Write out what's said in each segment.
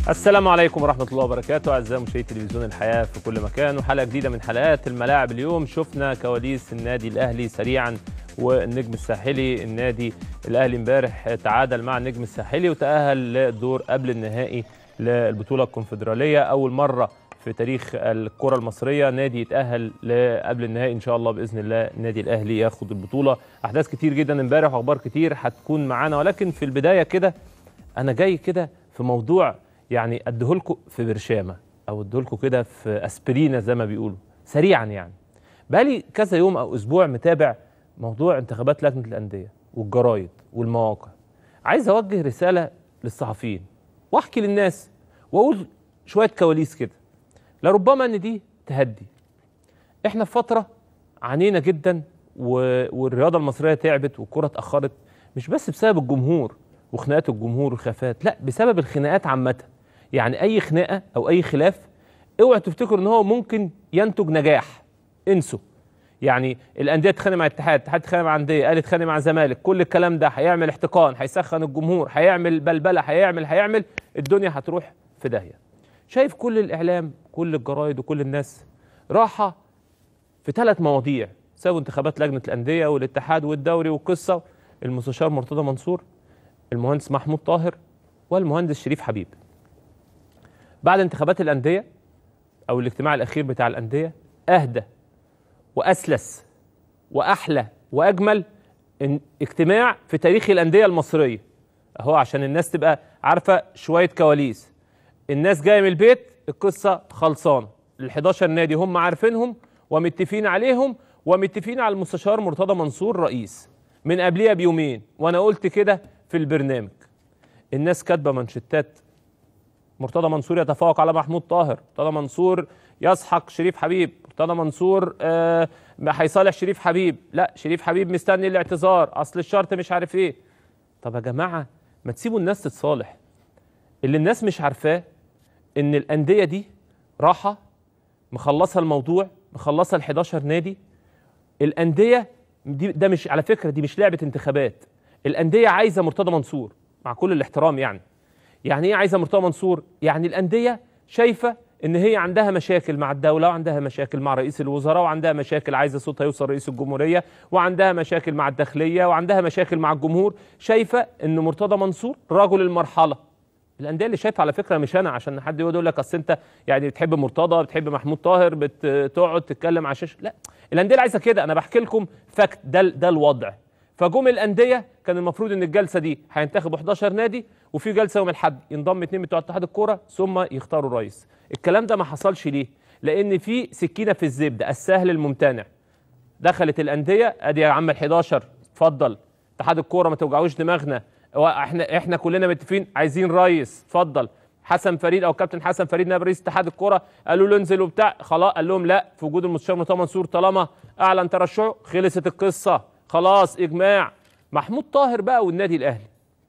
السلام عليكم ورحمة الله وبركاته أعزائي مشاهدي تلفزيون الحياة في كل مكان وحلقة جديدة من حلقات الملاعب اليوم شفنا كواليس النادي الأهلي سريعا والنجم الساحلي النادي الأهلي امبارح تعادل مع النجم الساحلي وتأهل للدور قبل النهائي للبطولة الكونفدرالية أول مرة في تاريخ الكرة المصرية نادي يتأهل قبل النهائي إن شاء الله بإذن الله النادي الأهلي ياخد البطولة أحداث كتير جدا امبارح وأخبار كتير هتكون معانا ولكن في البداية كده أنا جاي كده في موضوع يعني اديهولكوا في برشامه او اديهولكوا كده في اسبرينا زي ما بيقولوا سريعا يعني بقالي كذا يوم او اسبوع متابع موضوع انتخابات لجنه الانديه والجرايد والمواقع عايز اوجه رساله للصحفيين واحكي للناس واقول شويه كواليس كده لربما ان دي تهدي احنا في فتره عانينا جدا و... والرياضه المصريه تعبت والكره اتاخرت مش بس بسبب الجمهور وخناقات الجمهور والخلافات لا بسبب الخناقات عامه يعني اي خناقه او اي خلاف اوعى تفتكروا ان هو ممكن ينتج نجاح انسوا يعني الانديه تتخانق مع الاتحاد الاتحاد تتخانق مع انديه الاهلي يتخانق مع الزمالك كل الكلام ده هيعمل احتقان هيسخن الجمهور هيعمل بلبله هيعمل هيعمل الدنيا هتروح في داهيه شايف كل الاعلام كل الجرايد وكل الناس راحه في ثلاث مواضيع سبب انتخابات لجنه الانديه والاتحاد والدوري والقصه المستشار مرتضى منصور المهندس محمود طاهر والمهندس شريف حبيب بعد انتخابات الأندية أو الاجتماع الأخير بتاع الأندية أهدى وأسلس وأحلى وأجمل اجتماع في تاريخ الأندية المصرية أهو عشان الناس تبقى عارفة شوية كواليس الناس جاية من البيت القصة خلصانة ال 11 نادي هم عارفينهم ومتفقين عليهم ومتفقين على المستشار مرتضى منصور رئيس من قبليها بيومين وأنا قلت كده في البرنامج الناس كاتبة منشتات مرتضى منصور يتفوق على محمود طاهر مرتضى منصور يسحق شريف حبيب مرتضى منصور آه هيصالح شريف حبيب لا شريف حبيب مستني الاعتذار اصل الشرط مش عارف ايه طب يا جماعه ما تسيبوا الناس تتصالح اللي الناس مش عارفاه ان الانديه دي راحه مخلصه الموضوع مخلصه ال 11 نادي الانديه دي ده مش على فكره دي مش لعبه انتخابات الانديه عايزه مرتضى منصور مع كل الاحترام يعني يعني ايه عايزه مرتضى منصور؟ يعني الانديه شايفه ان هي عندها مشاكل مع الدوله وعندها مشاكل مع رئيس الوزراء وعندها مشاكل عايزه صوتها يوصل رئيس الجمهوريه وعندها مشاكل مع الداخليه وعندها مشاكل مع الجمهور شايفه ان مرتضى منصور رجل المرحله الانديه اللي شايفه على فكره مش انا عشان حد يقول لك اصل انت يعني بتحب مرتضى بتحب محمود طاهر بتقعد تتكلم على الشاشه لا الانديه اللي عايزه كده انا بحكي لكم فاكت ده ده الوضع فجم الانديه كان المفروض ان الجلسه دي هينتخبوا 11 نادي وفي جلسه يوم الاحد ينضم اثنين بتوع اتحاد الكوره ثم يختاروا رئيس الكلام ده ما حصلش ليه لان في سكينه في الزبده السهل الممتنع دخلت الانديه ادي يا عم ال11 اتفضل اتحاد الكوره ما توجعوش دماغنا احنا احنا كلنا متفقين عايزين رئيس اتفضل حسن فريد او كابتن حسن فريد نائب رئيس اتحاد الكوره قالوا له انزل وبتاع خلاص قال لهم لا في وجود المستشار مرتضى منصور طالما اعلن ترشحه خلصت القصه خلاص اجماع محمود طاهر بقى والنادي الاهلي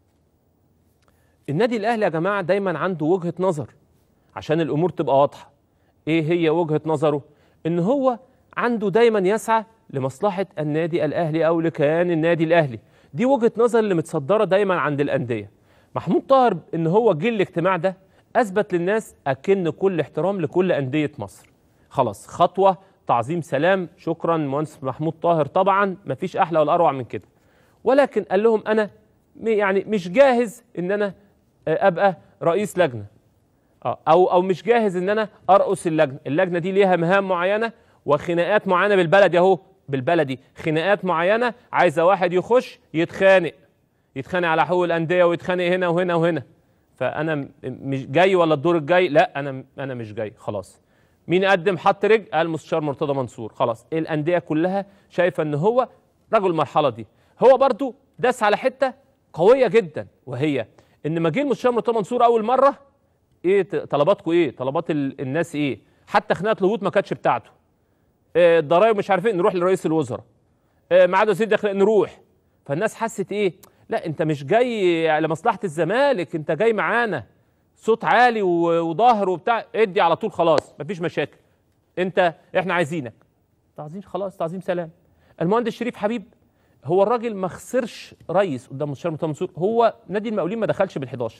النادي الاهلي يا جماعه دايما عنده وجهه نظر عشان الامور تبقى واضحه ايه هي وجهه نظره ان هو عنده دايما يسعى لمصلحه النادي الاهلي او لكيان النادي الاهلي دي وجهه نظر اللي متصدره دايما عند الانديه محمود طاهر ان هو جه الاجتماع ده اثبت للناس اكن كل احترام لكل انديه مصر خلاص خطوه تعظيم سلام شكرا مهندس محمود طاهر طبعا مفيش احلى ولا اروع من كده ولكن قال لهم انا يعني مش جاهز ان انا ابقى رئيس لجنه او او مش جاهز ان انا ارقص اللجنه اللجنه دي ليها مهام معينه وخناقات معينه بالبلد اهو بالبلدي خناقات معينه عايزه واحد يخش يتخانق يتخانق على حقوق الانديه ويتخانق هنا وهنا وهنا فانا مش جاي ولا الدور الجاي لا انا انا مش جاي خلاص مين قدم حط رجل قال مستشار مرتضى منصور خلاص الانديه كلها شايفه ان هو رجل المرحله دي هو برضو داس على حته قويه جدا وهي ان ما جه المستشار مرتضى منصور اول مره ايه طلباتكم ايه طلبات الناس ايه حتى خناقه الهبوط ما كانتش بتاعته الضرايب مش عارفين نروح لرئيس الوزراء ميعاد وزير الداخليه نروح فالناس حست ايه لا انت مش جاي لمصلحه الزمالك انت جاي معانا صوت عالي وظاهر وبتاع ادي على طول خلاص مفيش مشاكل انت احنا عايزينك تعظيم خلاص تعظيم سلام المهندس شريف حبيب هو الراجل ما خسرش رئيس قدام مستشار مرتضى منصور هو نادي المقاولين ما دخلش بال11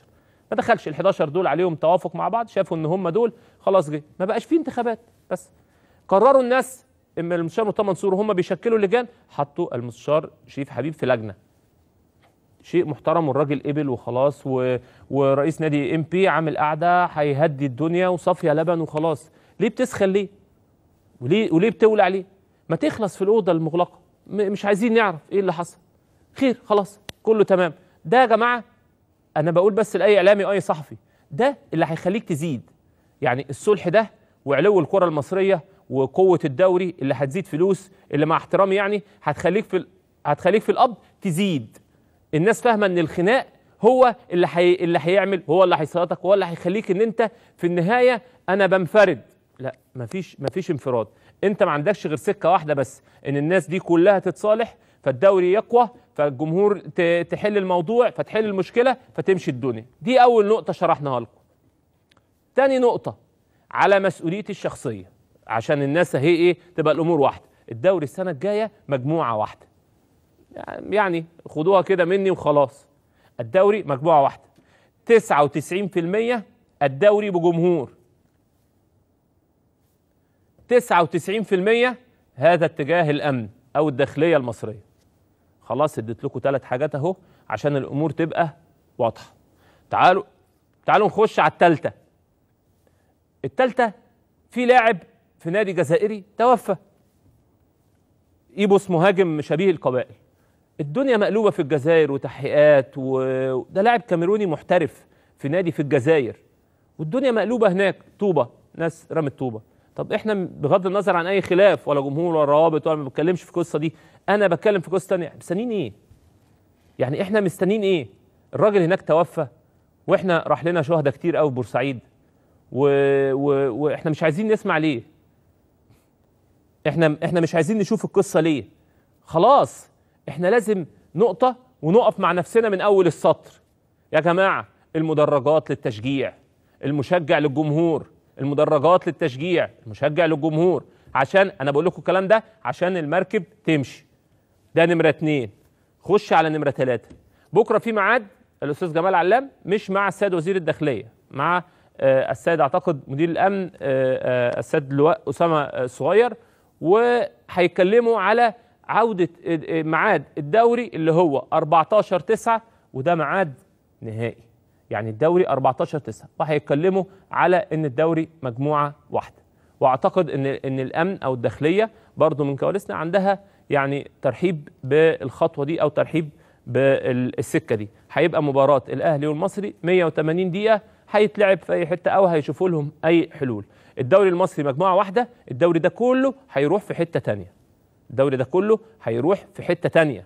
ما دخلش ال 11 دول عليهم توافق مع بعض شافوا ان هم دول خلاص جه ما بقاش في انتخابات بس قرروا الناس اما المستشار مرتضى منصور وهم بيشكلوا اللجان حطوا المستشار شريف حبيب في لجنه شيء محترم والراجل قبل وخلاص و... ورئيس نادي ام بي عامل قعده هيهدي الدنيا وصافيه لبن وخلاص ليه بتسخن ليه وليه وليه بتولع ليه ما تخلص في الاوضه المغلقه م... مش عايزين نعرف ايه اللي حصل خير خلاص كله تمام ده يا جماعه انا بقول بس لاي اعلامي واي صحفي ده اللي هيخليك تزيد يعني الصلح ده وعلو الكره المصريه وقوه الدوري اللي هتزيد فلوس اللي مع احترامي يعني هتخليك في ال... هتخليك في الاب تزيد الناس فاهمه ان الخناق هو اللي حي... اللي هيعمل هو اللي هيسيطرك هو اللي هيخليك ان انت في النهايه انا بنفرد لا مفيش مفيش انفراد انت ما عندكش غير سكه واحده بس ان الناس دي كلها تتصالح فالدوري يقوى فالجمهور ت... تحل الموضوع فتحل المشكله فتمشي الدنيا دي اول نقطه شرحناها لكم تاني نقطه على مسؤوليتي الشخصيه عشان الناس هي ايه تبقى الامور واحده الدوري السنه الجايه مجموعه واحده يعني خدوها كده مني وخلاص الدوري مجموعة واحدة 99% الدوري بجمهور 99% هذا اتجاه الأمن أو الداخلية المصرية خلاص اديت لكم ثلاث حاجات أهو عشان الأمور تبقى واضحة تعالوا تعالوا نخش على الثالثة الثالثة في لاعب في نادي جزائري توفى إيبوس مهاجم شبيه القبائل الدنيا مقلوبه في الجزائر وتحقيقات وده لاعب كاميروني محترف في نادي في الجزائر والدنيا مقلوبه هناك طوبه ناس رمت طوبه طب احنا بغض النظر عن اي خلاف ولا جمهور ولا روابط ولا ما بتكلمش في القصه دي انا بتكلم في قصه ثانيه مستنيين ايه يعني احنا مستنيين ايه الراجل هناك توفى واحنا راح لنا شهداء كتير قوي في بورسعيد و... و... واحنا مش عايزين نسمع ليه احنا احنا مش عايزين نشوف القصه ليه خلاص احنا لازم نقطة ونقف مع نفسنا من أول السطر يا جماعة المدرجات للتشجيع المشجع للجمهور المدرجات للتشجيع المشجع للجمهور عشان أنا بقول لكم الكلام ده عشان المركب تمشي ده نمرة اتنين خش على نمرة ثلاثة بكرة في ميعاد الأستاذ جمال علام مش مع السيد وزير الداخلية مع آه السيد أعتقد مدير الأمن آه آه السيد لواء أسامة الصغير وهيتكلموا على عودة ميعاد الدوري اللي هو 14 9 وده ميعاد نهائي يعني الدوري 14 9 وهيتكلموا على ان الدوري مجموعة واحدة واعتقد ان ان الامن او الداخلية برضو من كواليسنا عندها يعني ترحيب بالخطوة دي او ترحيب بالسكة دي هيبقى مباراة الاهلي والمصري 180 دقيقة هيتلعب في اي حتة او هيشوفوا لهم اي حلول الدوري المصري مجموعة واحدة الدوري ده كله هيروح في حتة تانية الدوري ده كله هيروح في حتة تانية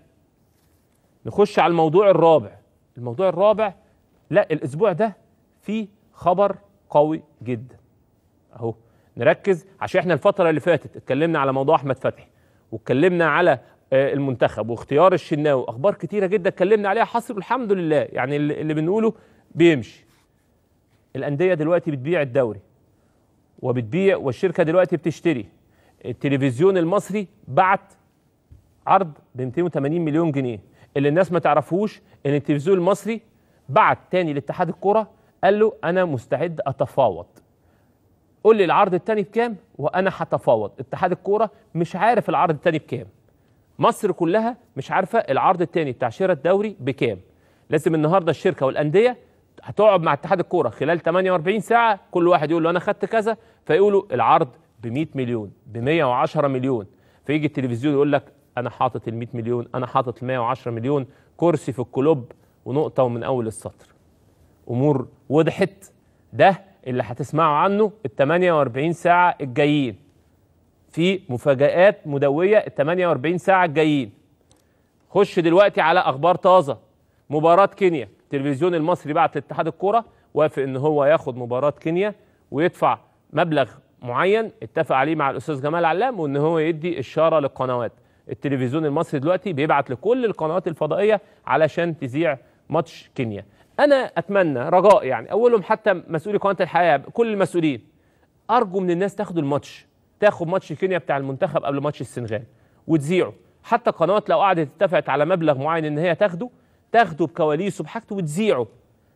نخش على الموضوع الرابع الموضوع الرابع لا الاسبوع ده فيه خبر قوي جدا اهو نركز عشان احنا الفترة اللي فاتت اتكلمنا على موضوع احمد فتحي واتكلمنا على المنتخب واختيار الشناوي اخبار كتيرة جدا اتكلمنا عليها حصر الحمد لله يعني اللي بنقوله بيمشي الاندية دلوقتي بتبيع الدوري وبتبيع والشركة دلوقتي بتشتري التلفزيون المصري بعت عرض ب 280 مليون جنيه اللي الناس ما تعرفوش ان التلفزيون المصري بعت تاني لاتحاد الكرة قال له انا مستعد اتفاوض قول لي العرض التاني بكام وانا هتفاوض اتحاد الكوره مش عارف العرض التاني بكام مصر كلها مش عارفه العرض التاني بتاع شراء الدوري بكام لازم النهارده الشركه والانديه هتقعد مع اتحاد الكوره خلال 48 ساعه كل واحد يقول له انا خدت كذا فيقولوا العرض ب 100 مليون ب 110 مليون فيجي التلفزيون يقول لك انا حاطط ال 100 مليون انا حاطط ال 110 مليون كرسي في الكلوب ونقطه ومن اول السطر امور وضحت ده اللي هتسمعوا عنه ال 48 ساعه الجايين في مفاجآت مدويه ال 48 ساعه الجايين خش دلوقتي على اخبار طازه مباراه كينيا التلفزيون المصري بعت لاتحاد الكوره وافق ان هو ياخد مباراه كينيا ويدفع مبلغ معين اتفق عليه مع الاستاذ جمال علام وان هو يدي اشاره للقنوات التلفزيون المصري دلوقتي بيبعت لكل القنوات الفضائيه علشان تذيع ماتش كينيا انا اتمنى رجاء يعني اولهم حتى مسؤولي قناه الحياه كل المسؤولين ارجو من الناس تاخدوا الماتش تاخد ماتش كينيا بتاع المنتخب قبل ماتش السنغال وتذيعه حتى قنوات لو قعدت اتفقت على مبلغ معين ان هي تاخده تاخده بكواليسه بحاجته وتذيعه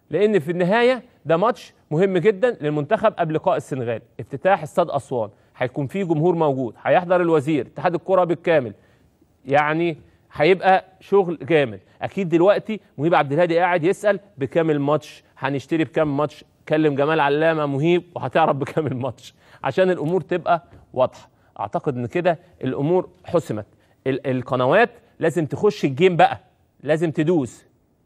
لان في النهايه ده ماتش مهم جدا للمنتخب قبل لقاء السنغال افتتاح استاد اسوان هيكون فيه جمهور موجود هيحضر الوزير اتحاد الكره بالكامل يعني هيبقى شغل جامد اكيد دلوقتي مهيب عبد الهادي قاعد يسال بكام الماتش هنشتري بكام ماتش كلم جمال علامه مهيب وهتعرف بكام الماتش عشان الامور تبقى واضحه اعتقد ان كده الامور حسمت ال- القنوات لازم تخش الجيم بقى لازم تدوس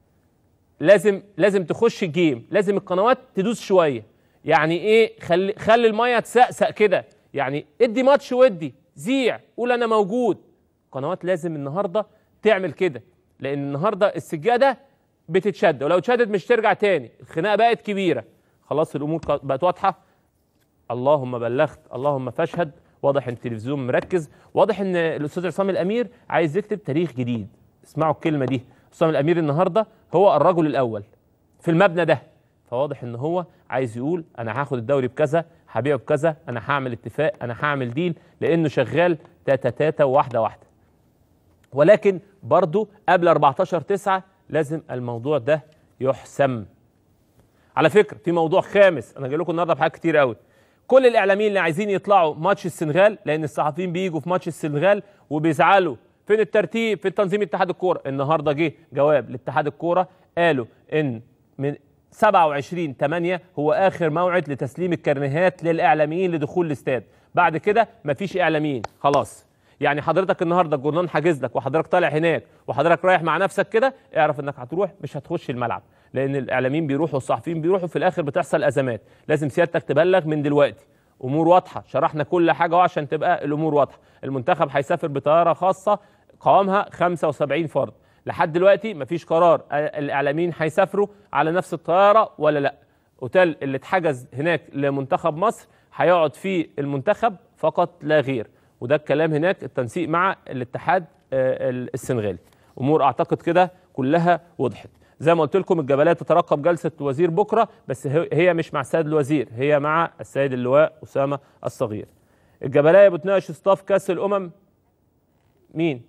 لازم لازم تخش الجيم لازم القنوات تدوس شويه يعني ايه خلي خلي الميه تسقسق كده يعني ادي ماتش ودي زيع قول انا موجود قنوات لازم النهارده تعمل كده لان النهارده السجاده بتتشد ولو اتشدت مش ترجع تاني الخناقه بقت كبيره خلاص الامور ق- بقت واضحه اللهم بلغت اللهم فاشهد واضح ان التلفزيون مركز واضح ان الاستاذ عصام الامير عايز يكتب تاريخ جديد اسمعوا الكلمه دي عصام الامير النهارده هو الرجل الاول في المبنى ده فواضح ان هو عايز يقول انا هاخد الدوري بكذا هبيعه بكذا انا هعمل اتفاق انا هعمل ديل لانه شغال تاتا تاتا واحده واحده ولكن برضو قبل 14 9 لازم الموضوع ده يحسم على فكره في موضوع خامس انا جاي لكم النهارده بحاجات كتير قوي كل الاعلاميين اللي عايزين يطلعوا ماتش السنغال لان الصحفيين بيجوا في ماتش السنغال وبيزعلوا فين الترتيب في التنظيم اتحاد الكوره النهارده جه جواب لاتحاد الكوره قالوا ان من 27 8 هو اخر موعد لتسليم الكرنيهات للاعلاميين لدخول الاستاد بعد كده مفيش اعلاميين خلاص يعني حضرتك النهارده الجورنال حاجز لك وحضرتك طالع هناك وحضرتك رايح مع نفسك كده اعرف انك هتروح مش هتخش الملعب لان الاعلاميين بيروحوا والصحفيين بيروحوا في الاخر بتحصل ازمات لازم سيادتك تبلغ من دلوقتي امور واضحه شرحنا كل حاجه أهو عشان تبقى الامور واضحه المنتخب هيسافر بطياره خاصه قوامها 75 فرد لحد دلوقتي مفيش قرار الاعلاميين هيسافروا على نفس الطياره ولا لا اوتيل اللي اتحجز هناك لمنتخب مصر هيقعد فيه المنتخب فقط لا غير وده الكلام هناك التنسيق مع الاتحاد آه، السنغالي امور اعتقد كده كلها وضحت زي ما قلت لكم الجبلات تترقب جلسه وزير بكره بس هي هي مش مع السيد الوزير هي مع السيد اللواء اسامه الصغير الجبلايه بتناقش اصطاف كاس الامم مين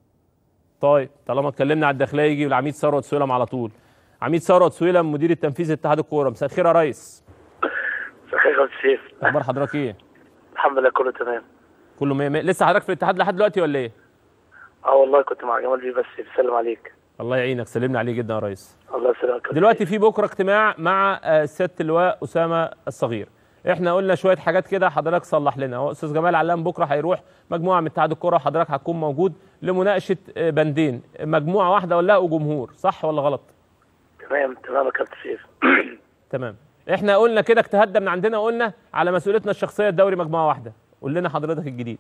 طيب طالما اتكلمنا على الداخليه يجي العميد ثروت سويلم على طول عميد ثروت سويلم مدير التنفيذي اتحاد الكوره مساء الخير يا ريس صحيح يا أستاذ سيف اخبار حضرتك ايه الحمد لله كله تمام كله مية مية. لسه حضرتك في الاتحاد لحد دلوقتي ولا ايه اه والله كنت مع جمال بيه بس بيسلم عليك الله يعينك سلمنا عليه جدا يا ريس الله يسلمك دلوقتي في بكره اجتماع مع آه، سياده اللواء اسامه الصغير احنا قلنا شويه حاجات كده حضرتك صلح لنا هو استاذ جمال علام بكره هيروح مجموعه من اتحاد الكره حضرتك هتكون موجود لمناقشه آه، بندين مجموعه واحده ولا وجمهور صح ولا غلط تمام تمام يا كابتن سيف تمام احنا قلنا كده اجتهدنا من عندنا قلنا على مسؤوليتنا الشخصيه الدوري مجموعه واحده قول لنا حضرتك الجديد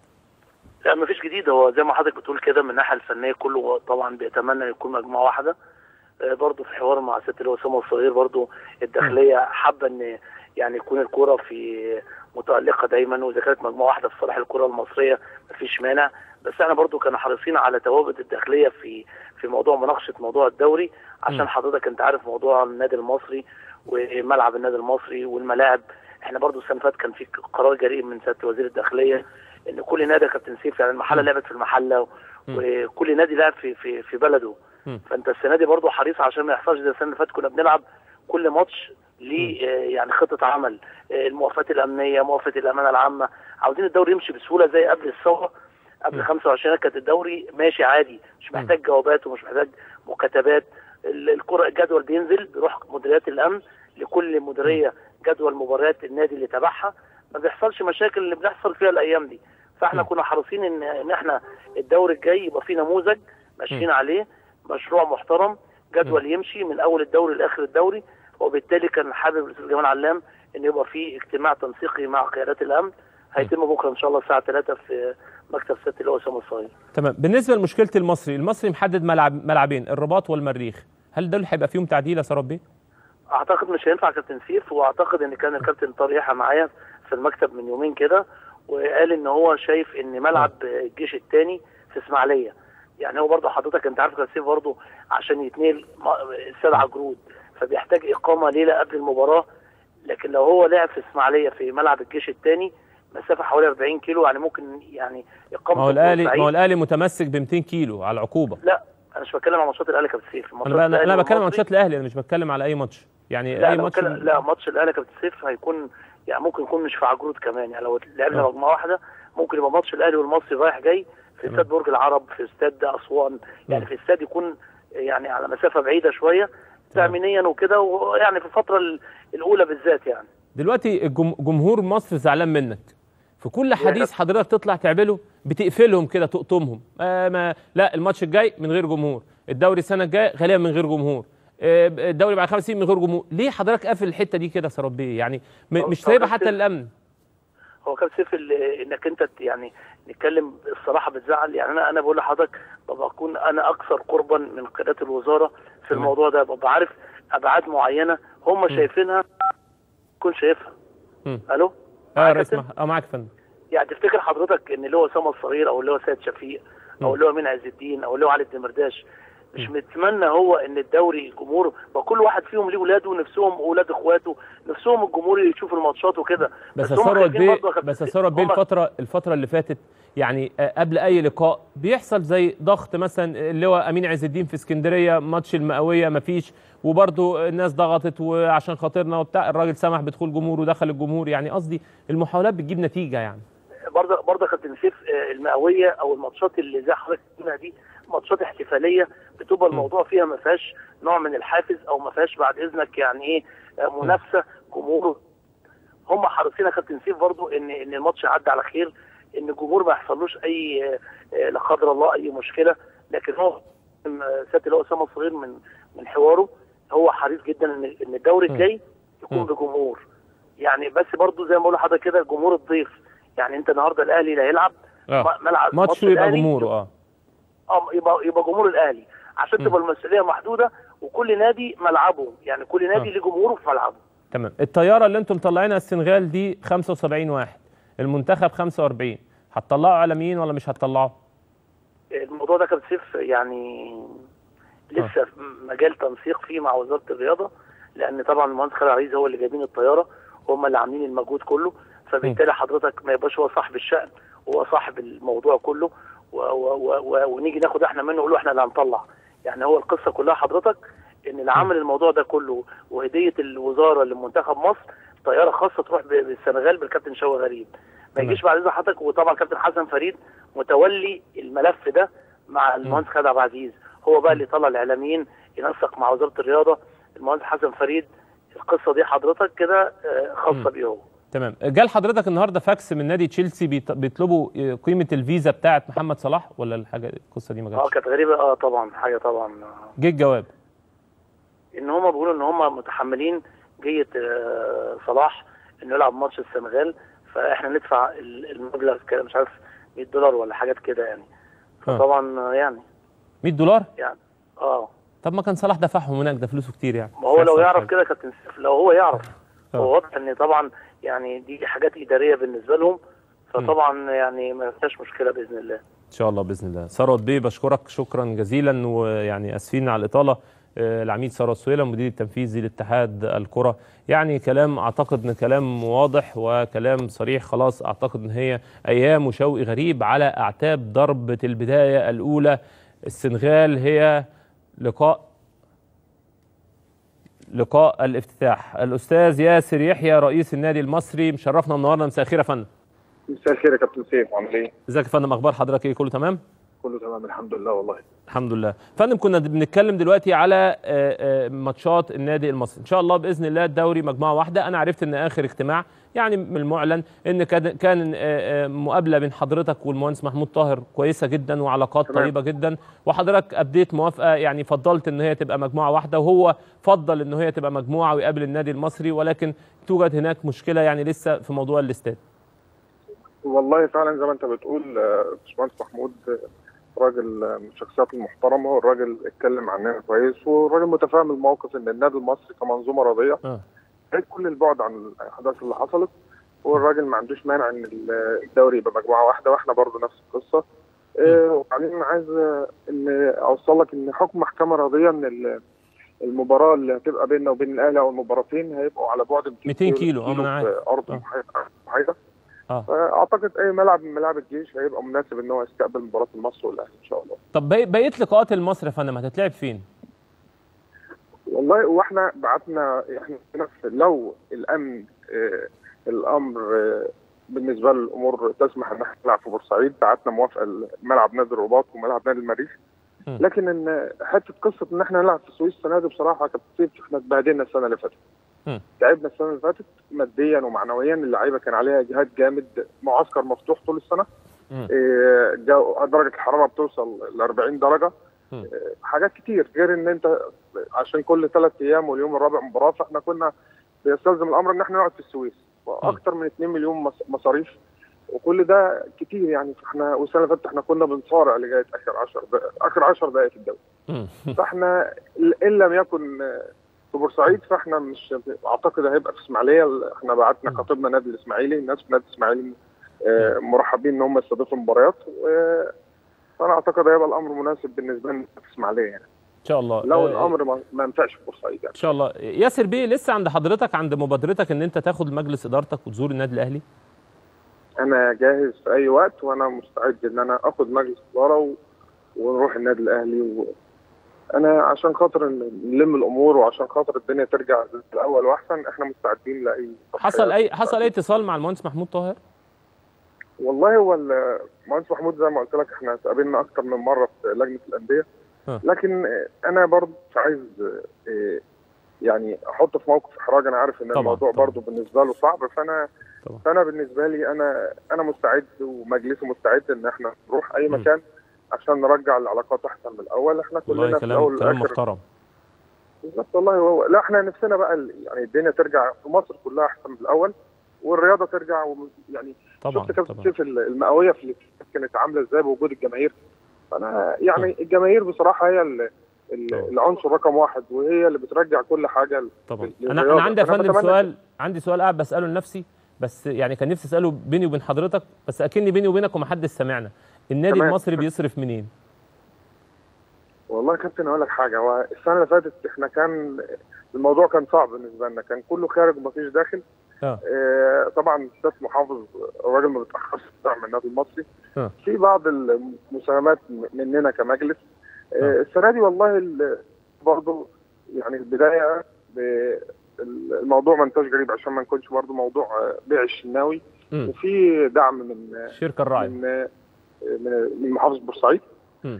لا مفيش جديد هو زي ما حضرتك بتقول كده من الناحيه الفنيه كله طبعا بيتمنى يكون مجموعه واحده آه، برضه في حوار مع سياده اللي هو اسامه الصغير برضه الداخليه حابه ان يعني يكون الكوره في متالقه دايما واذا كانت مجموعه واحده في صالح الكره المصريه مفيش مانع بس احنا برضه كانوا حريصين على تواجد الداخليه في في موضوع مناقشه موضوع الدوري م. عشان حضرتك انت عارف موضوع النادي المصري وملعب النادي المصري والملاعب احنا برضه السنه اللي فاتت كان في قرار جريء من سياده وزير الداخليه ان كل نادي يا كابتن سيف يعني المحله م. لعبت في المحله م. وكل نادي لعب في في في بلده م. فانت السنه دي برضه حريص عشان ما يحصلش زي السنه اللي فاتت كنا بنلعب كل ماتش ليه آه، يعني خطه عمل آه، الموافقات الامنيه موافقه الامانه العامه عاوزين الدوري يمشي بسهوله زي قبل الثوره قبل م. 25 كانت الدوري ماشي عادي مش محتاج جوابات ومش محتاج مكاتبات ال- الكره الجدول بينزل بيروح مديريات الامن لكل مديريه جدول مباريات النادي اللي تبعها ما بيحصلش مشاكل اللي بنحصل فيها الايام دي فاحنا م. كنا حريصين ان ان احنا الدوري الجاي يبقى فيه نموذج ماشيين عليه مشروع محترم جدول يمشي من اول الدوري لاخر الدوري وبالتالي كان حابب الاستاذ جمال علام ان يبقى في اجتماع تنسيقي مع قيادات الامن هيتم بكره ان شاء الله الساعه 3 في مكتب سياده اللواء اسامه الصغير تمام بالنسبه لمشكله المصري المصري محدد ملعب ملعبين الرباط والمريخ هل دول هيبقى فيهم تعديل يا سراب بيه اعتقد مش هينفع كابتن سيف واعتقد ان كان الكابتن طارق يحيى معايا في المكتب من يومين كده وقال ان هو شايف ان ملعب الجيش الثاني في اسماعيليه يعني هو برضه حضرتك انت عارف كابتن سيف برضه عشان يتنقل م- استاد عجرود فبيحتاج اقامه ليله قبل المباراه لكن لو هو لعب في اسماعيليه في ملعب الجيش الثاني مسافه حوالي 40 كيلو يعني ممكن يعني ما اقامه هو الاهلي بورسعيد- ما هو الاهلي متمسك ب 200 كيلو على العقوبه لا انا مش بتكلم عن ماتشات الاهلي كابتن سيف انا بقى انا بتكلم عن ماتشات الاهلي انا مش بتكلم على اي ماتش يعني لا اي أنا ماتش بتكلم- لا ماتش الاهلي كابتن سيف هيكون يعني ممكن يكون مش في عجروت كمان يعني لو لعبنا آه. مجموعه واحده ممكن يبقى ماتش الاهلي والمصري رايح جاي في تمام. استاد برج العرب في استاد اسوان يعني مم. في استاد يكون يعني على مسافه بعيده شويه تمام. تامينيا وكده ويعني في الفتره ال- الاولى بالذات يعني دلوقتي الجم- جمهور مصر زعلان منك في كل حديث كابتن. حضرتك تطلع تعمله بتقفلهم كده تقطمهم آه ما لا الماتش الجاي من غير جمهور الدوري السنه الجايه غالبا من غير جمهور آه، الدوري بعد خمس سنين من غير جمهور ليه حضرتك قافل الحته دي كده يا سربيه يعني م- هو- مش هو سايبها كابتن- حتى للامن هو كابتن سيف ال- انك انت ت- يعني نتكلم الصراحه بتزعل يعني انا انا بقول لحضرتك ببقى اكون انا اكثر قربا من قيادات الوزاره في تمام. الموضوع ده ببقى عارف ابعاد معينه هم شايفينها كل شايفها مم. الو اه معايا يا ريس كابتن؟ مح- اه معاك يا فندم يعني تفتكر حضرتك ان اللي هو اسامه الصغير او اللي هو سيد شفيق مم. او اللي هو مين عز الدين او اللي هو علي الدمرداش مش متمنى هو ان الدوري الجمهور وكل واحد فيهم ليه ولاده ونفسهم اولاد اخواته نفسهم الجمهور يشوف الماتشات وكده بس يا هم ثروت خايفين بيه برضه يا كابتن بس يا سيف. ثروت بيه هم- الفتره الفتره اللي فاتت يعني آه، قبل اي لقاء بيحصل زي ضغط مثلا اللي هو امين عز الدين في اسكندريه ماتش المئويه مفيش وبرضه الناس ضغطت وعشان خاطرنا وبتاع الراجل سمح بدخول جمهور ودخل الجمهور يعني قصدي المحاولات بتجيب نتيجه يعني برضه برضه يا كابتن سيف آه، المئويه او الماتشات اللي زي حضرتك بتقولها دي ماتشات احتفاليه بتبقى الموضوع فيها ما فيهاش نوع من الحافز او ما فيهاش بعد اذنك يعني ايه آه، منافسه جمهور هم حريصين يا كابتن سيف برضه ان ان الماتش يعدي على خير ان الجمهور ما يحصلوش اي آه، آه، لا قدر الله اي مشكله لكن هو آه، سياده اللي هو اسامه الصغير من من حواره هو حريص جدا ان ان الدوري م. الجاي يكون م. بجمهور يعني بس برضه زي ما بقول لحضرتك كده جمهور الضيف يعني انت النهارده الاهلي اللي هيلعب اه م- ملعب ماتش يبقى الأهلي جمهوره اه اه يبقى يبقى جمهور الاهلي عشان م. تبقى المسؤوليه محدوده وكل نادي ملعبه يعني كل نادي آه. ليه جمهوره في ملعبه تمام الطياره اللي انتم مطلعينها السنغال دي 75 واحد المنتخب 45 هتطلعوا عالميين ولا مش هتطلعوا؟ الموضوع ده كان سيف يعني لسه في مجال تنسيق فيه مع وزاره الرياضه لان طبعا المهندس خالد عزيز هو اللي جايبين الطياره هم اللي عاملين المجهود كله فبالتالي حضرتك ما يبقاش هو صاحب الشأن هو صاحب الموضوع كله و و و و ونيجي ناخد احنا منه نقول له احنا اللي هنطلع يعني هو القصه كلها حضرتك ان اللي عمل الموضوع ده كله وهديه الوزاره لمنتخب مصر طياره خاصه تروح ب- بالسنغال بالكابتن شوقي غريب ما تمام. يجيش بعد اذن حضرتك وطبعا كابتن حسن فريد متولي الملف ده مع المهندس خالد عبد العزيز هو بقى اللي يطلع الاعلاميين ينسق مع وزاره الرياضه المهندس حسن فريد القصه دي حضرتك كده آه، خاصه بيه هو تمام جال حضرتك النهارده فاكس من نادي تشيلسي بيط- بيطلبوا آه، قيمه الفيزا بتاعه محمد صلاح ولا الحاجه القصه دي ما اه جاتش كانت غريبه اه طبعا حاجه طبعا آه. جه الجواب ان هم بيقولوا ان هم متحملين جيه آه، صلاح انه يلعب ماتش السنغال فاحنا ندفع ال- المبلغ كده مش عارف 100 دولار ولا حاجات كده يعني آه. فطبعا آه، يعني 100 دولار يعني اه طب ما كان صلاح دفعهم هناك ده فلوسه كتير يعني ما هو مش لو هيحصل يعرف حاجة. كده كابتن سيف لو هو يعرف آه. هو واضح ان طبعا يعني دي حاجات اداريه بالنسبه لهم فطبعا يعني ما فيهاش مشكله باذن الله ان شاء الله باذن الله ثروت بيه بشكرك شكرا جزيلا ويعني اسفين على الاطاله آه، العميد ثروت سويلة المدير التنفيذي لاتحاد الكره يعني كلام اعتقد ان كلام واضح وكلام صريح خلاص اعتقد ان هي ايام وشوقي غريب على اعتاب ضربه البدايه الاولى السنغال هي لقاء لقاء الافتتاح الاستاذ ياسر يحيى رئيس النادي المصري مشرفنا النهارده مساء الخير يا فندم مساء الخير يا كابتن سيف عامل ايه؟ ازيك يا فندم اخبار حضرتك ايه كله تمام كله تمام الحمد لله والله الحمد لله فندم كنا بنتكلم دلوقتي على آه، آه، ماتشات النادي المصري ان شاء الله باذن الله الدوري مجموعه واحده انا عرفت ان اخر اجتماع يعني من المعلن ان كان كان آه، آه، مقابله بين حضرتك والمهندس محمود طاهر كويسه جدا وعلاقات تمام. طيبه جدا وحضرتك ابديت موافقه يعني فضلت ان هي تبقى مجموعه واحده وهو فضل ان هي تبقى مجموعه ويقابل النادي المصري ولكن توجد هناك مشكله يعني لسه في موضوع الاستاد والله فعلا زي ما انت بتقول آه، باشمهندس محمود آه، راجل آه، من الشخصيات المحترمه والراجل اتكلم عننا كويس والراجل متفاهم الموقف ان النادي المصري كمنظومه رياضيه اه بعيد كل البعد عن الاحداث اللي حصلت والراجل ما عندوش مانع ان ال- الدوري يبقى مجموعه واحده واحنا برضو نفس القصه آه، وبعدين عايز آه، ان اوصل لك ان حكم محكمه رياضيه ان ال- المباراه اللي هتبقى بيننا وبين الاهلي او المباراتين هيبقوا على بعد 200 كيلو، اه، ما انا عارف. في ارض اه. محايده محايدة. اه اعتقد اي ملعب من ملاعب الجيش هيبقى مناسب ان هو يستقبل مباراه المصري والاهلي ان شاء الله طب بقي- بقيه لقاءات المصري يا فندم هتتلعب فين؟ والله واحنا بعتنا احنا نفس لو الامن آه الامر آه بالنسبه للامور تسمح ان احنا نلعب في بورسعيد بعتنا موافقه لملعب نادي الرباط وملعب نادي المريخ م. لكن ان حته قصه ان احنا نلعب في السويس السنه دي بصراحه كانت سيف احنا اتبهدلنا السنه اللي فاتت م. تعبنا السنه اللي فاتت ماديا ومعنويا اللعيبه كان عليها جهاد جامد معسكر مفتوح طول السنه م. إيه، جو- درجه الحراره بتوصل ل 40 درجه م. إيه، حاجات كتير غير ان انت عشان كل ثلاث ايام واليوم الرابع مباراه فاحنا كنا بيستلزم الامر ان احنا نقعد في السويس واكثر من 2 مليون مص- مصاريف وكل ده كتير يعني فاحنا والسنه اللي فاتت احنا كنا بنصارع لغايه اخر 10 دقائق اخر 10 دقائق في الدوري مم. فاحنا ان لم يكن في بورسعيد فاحنا مش اعتقد هيبقى في اسماعيليه احنا بعتنا مم. خطيبنا نادي الاسماعيلي الناس في نادي الاسماعيلي آه، مرحبين ان هم يستضيفوا المباريات و- فانا اعتقد هيبقى الامر مناسب بالنسبه لنا في اسماعيليه يعني ان شاء الله لو آه، الامر ما ما ينفعش في بورسعيد يعني ان شاء الله ياسر بيه لسه عند حضرتك عند مبادرتك ان انت تاخد مجلس ادارتك وتزور النادي الاهلي انا جاهز في اي وقت وانا مستعد ان انا اخد مجلس اداره و... ونروح النادي الاهلي و... انا عشان خاطر ن- نلم الامور وعشان خاطر الدنيا ترجع الاول واحسن احنا مستعدين لاي حصل اي تضحيات. حصل اي اتصال مع المهندس محمود طاهر والله هو المهندس محمود زي ما قلت لك احنا اتقابلنا اكتر من مره في لجنه الانديه ها. لكن آه، انا برضه مش عايز آه، يعني احطه في موقف احراج انا عارف ان طبعاً، الموضوع طبعاً. برضه بالنسبه له صعب فانا طبعاً. فانا بالنسبه لي انا انا مستعد ومجلسي مستعد ان احنا نروح اي مم. مكان عشان نرجع العلاقات احسن من الاول احنا والله كلنا في الاول كلام كلام والاخر محترم بالظبط والله هو لا احنا نفسنا بقى ال- يعني الدنيا ترجع في مصر كلها احسن من الاول والرياضه ترجع وم- يعني طبعا شفت كابتن طبعا سيف ال- المئويه في الاتحاد كانت عامله ازاي بوجود الجماهير فانا يعني الجماهير بصراحه هي ال- ال- طبعا. العنصر رقم واحد وهي اللي بترجع كل حاجه ل- طبعا للرياضة. انا انا عندي يا فأنا فندم بتمنى- سؤال عندي سؤال قاعد بساله لنفسي بس يعني كان نفسي اساله بيني وبين حضرتك بس اكني بيني وبينك ومحدش سمعنا النادي تمام. المصري بيصرف منين والله يا كابتن اقول لك حاجه هو السنه اللي فاتت احنا كان الموضوع كان صعب بالنسبه لنا كان كله خارج ومفيش داخل اه آه، طبعا سياده محافظ الراجل ما بيتاخرش في دعم النادي المصري آه. في بعض المساهمات مننا كمجلس آه. آه، السنه دي والله ال- برضه يعني البدايه ب- الموضوع ما انتهاش قريب عشان ما نكونش برضه موضوع آه، بيع الشناوي مم. وفي دعم من الشركه الراعيه من آه، من من محافظه بورسعيد مم.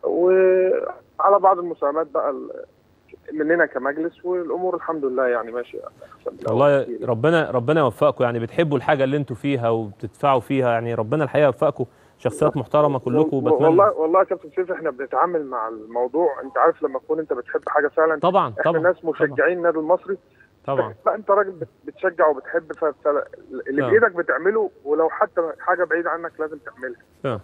وعلى بعض المساهمات بقى ال- مننا كمجلس والامور الحمد لله يعني ماشيه احسن من الأول والله كتير. ربنا ربنا يوفقكم يعني بتحبوا الحاجه اللي انتوا فيها وبتدفعوا فيها يعني ربنا الحقيقه يوفقكم شخصيات محترمه كلكم وبتمنى والله والله يا كابتن سيف احنا بنتعامل مع الموضوع انت عارف لما تكون انت بتحب حاجه فعلا طبعا احنا طبعا ناس مشجعين النادي المصري طبعا لا انت راجل بت- بتشجع وبتحب ف- فاللي آه. بايدك بتعمله ولو حتى حاجه بعيده عنك لازم تعملها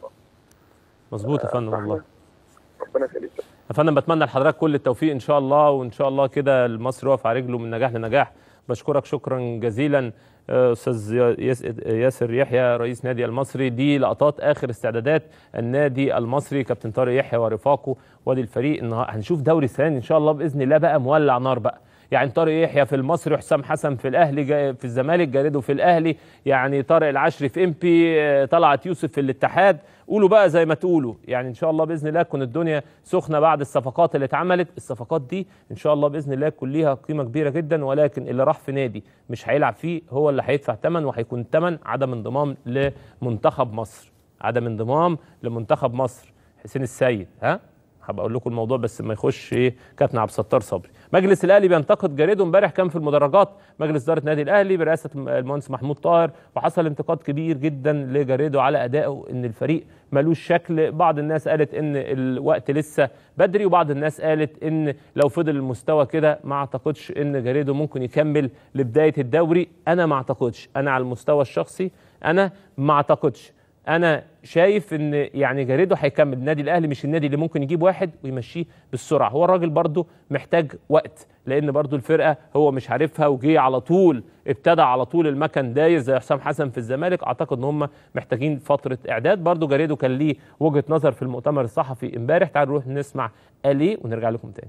مظبوط يا فندم والله ربنا يخليك يا فندم بتمنى لحضرتك كل التوفيق ان شاء الله وان شاء الله كده مصر يقف على رجله من نجاح لنجاح بشكرك شكرا جزيلا آه، استاذ ياس- ياسر يحيى رئيس نادي المصري دي لقطات اخر استعدادات النادي المصري كابتن طارق يحيى ورفاقه وادي الفريق النهارده هنشوف دوري ثاني ان شاء الله باذن الله بقى مولع نار بقى يعني طارق يحيى في المصري وحسام حسن في الاهلي جا- في الزمالك جاريدو في الاهلي يعني طارق العشري في امبي آه، طلعت يوسف في الاتحاد قولوا بقى زي ما تقولوا يعني ان شاء الله باذن الله تكون الدنيا سخنه بعد الصفقات اللي اتعملت الصفقات دي ان شاء الله باذن الله تكون ليها قيمه كبيره جدا ولكن اللي راح في نادي مش هيلعب فيه هو اللي هيدفع ثمن وهيكون ثمن عدم انضمام لمنتخب مصر عدم انضمام لمنتخب مصر حسين السيد ها هبقى اقول لكم الموضوع بس ما يخش ايه كابتن عبد الستار صبري مجلس الاهلي بينتقد جاريدو امبارح كان في المدرجات مجلس اداره النادي الاهلي برئاسه المهندس محمود طاهر وحصل انتقاد كبير جدا لجاريدو على ادائه ان الفريق ملوش شكل بعض الناس قالت ان الوقت لسه بدري وبعض الناس قالت ان لو فضل المستوى كده ما اعتقدش ان جاريدو ممكن يكمل لبدايه الدوري انا ما اعتقدش انا على المستوى الشخصي انا ما اعتقدش انا شايف ان يعني جاريدو هيكمل النادي الاهلي مش النادي اللي ممكن يجيب واحد ويمشيه بالسرعه هو الراجل برضه محتاج وقت لان برضه الفرقه هو مش عارفها وجي على طول ابتدى على طول المكن داير زي حسام حسن في الزمالك اعتقد ان هم محتاجين فتره اعداد برضه جاريدو كان ليه وجهه نظر في المؤتمر الصحفي امبارح تعالوا نروح نسمع قال ايه ونرجع لكم تاني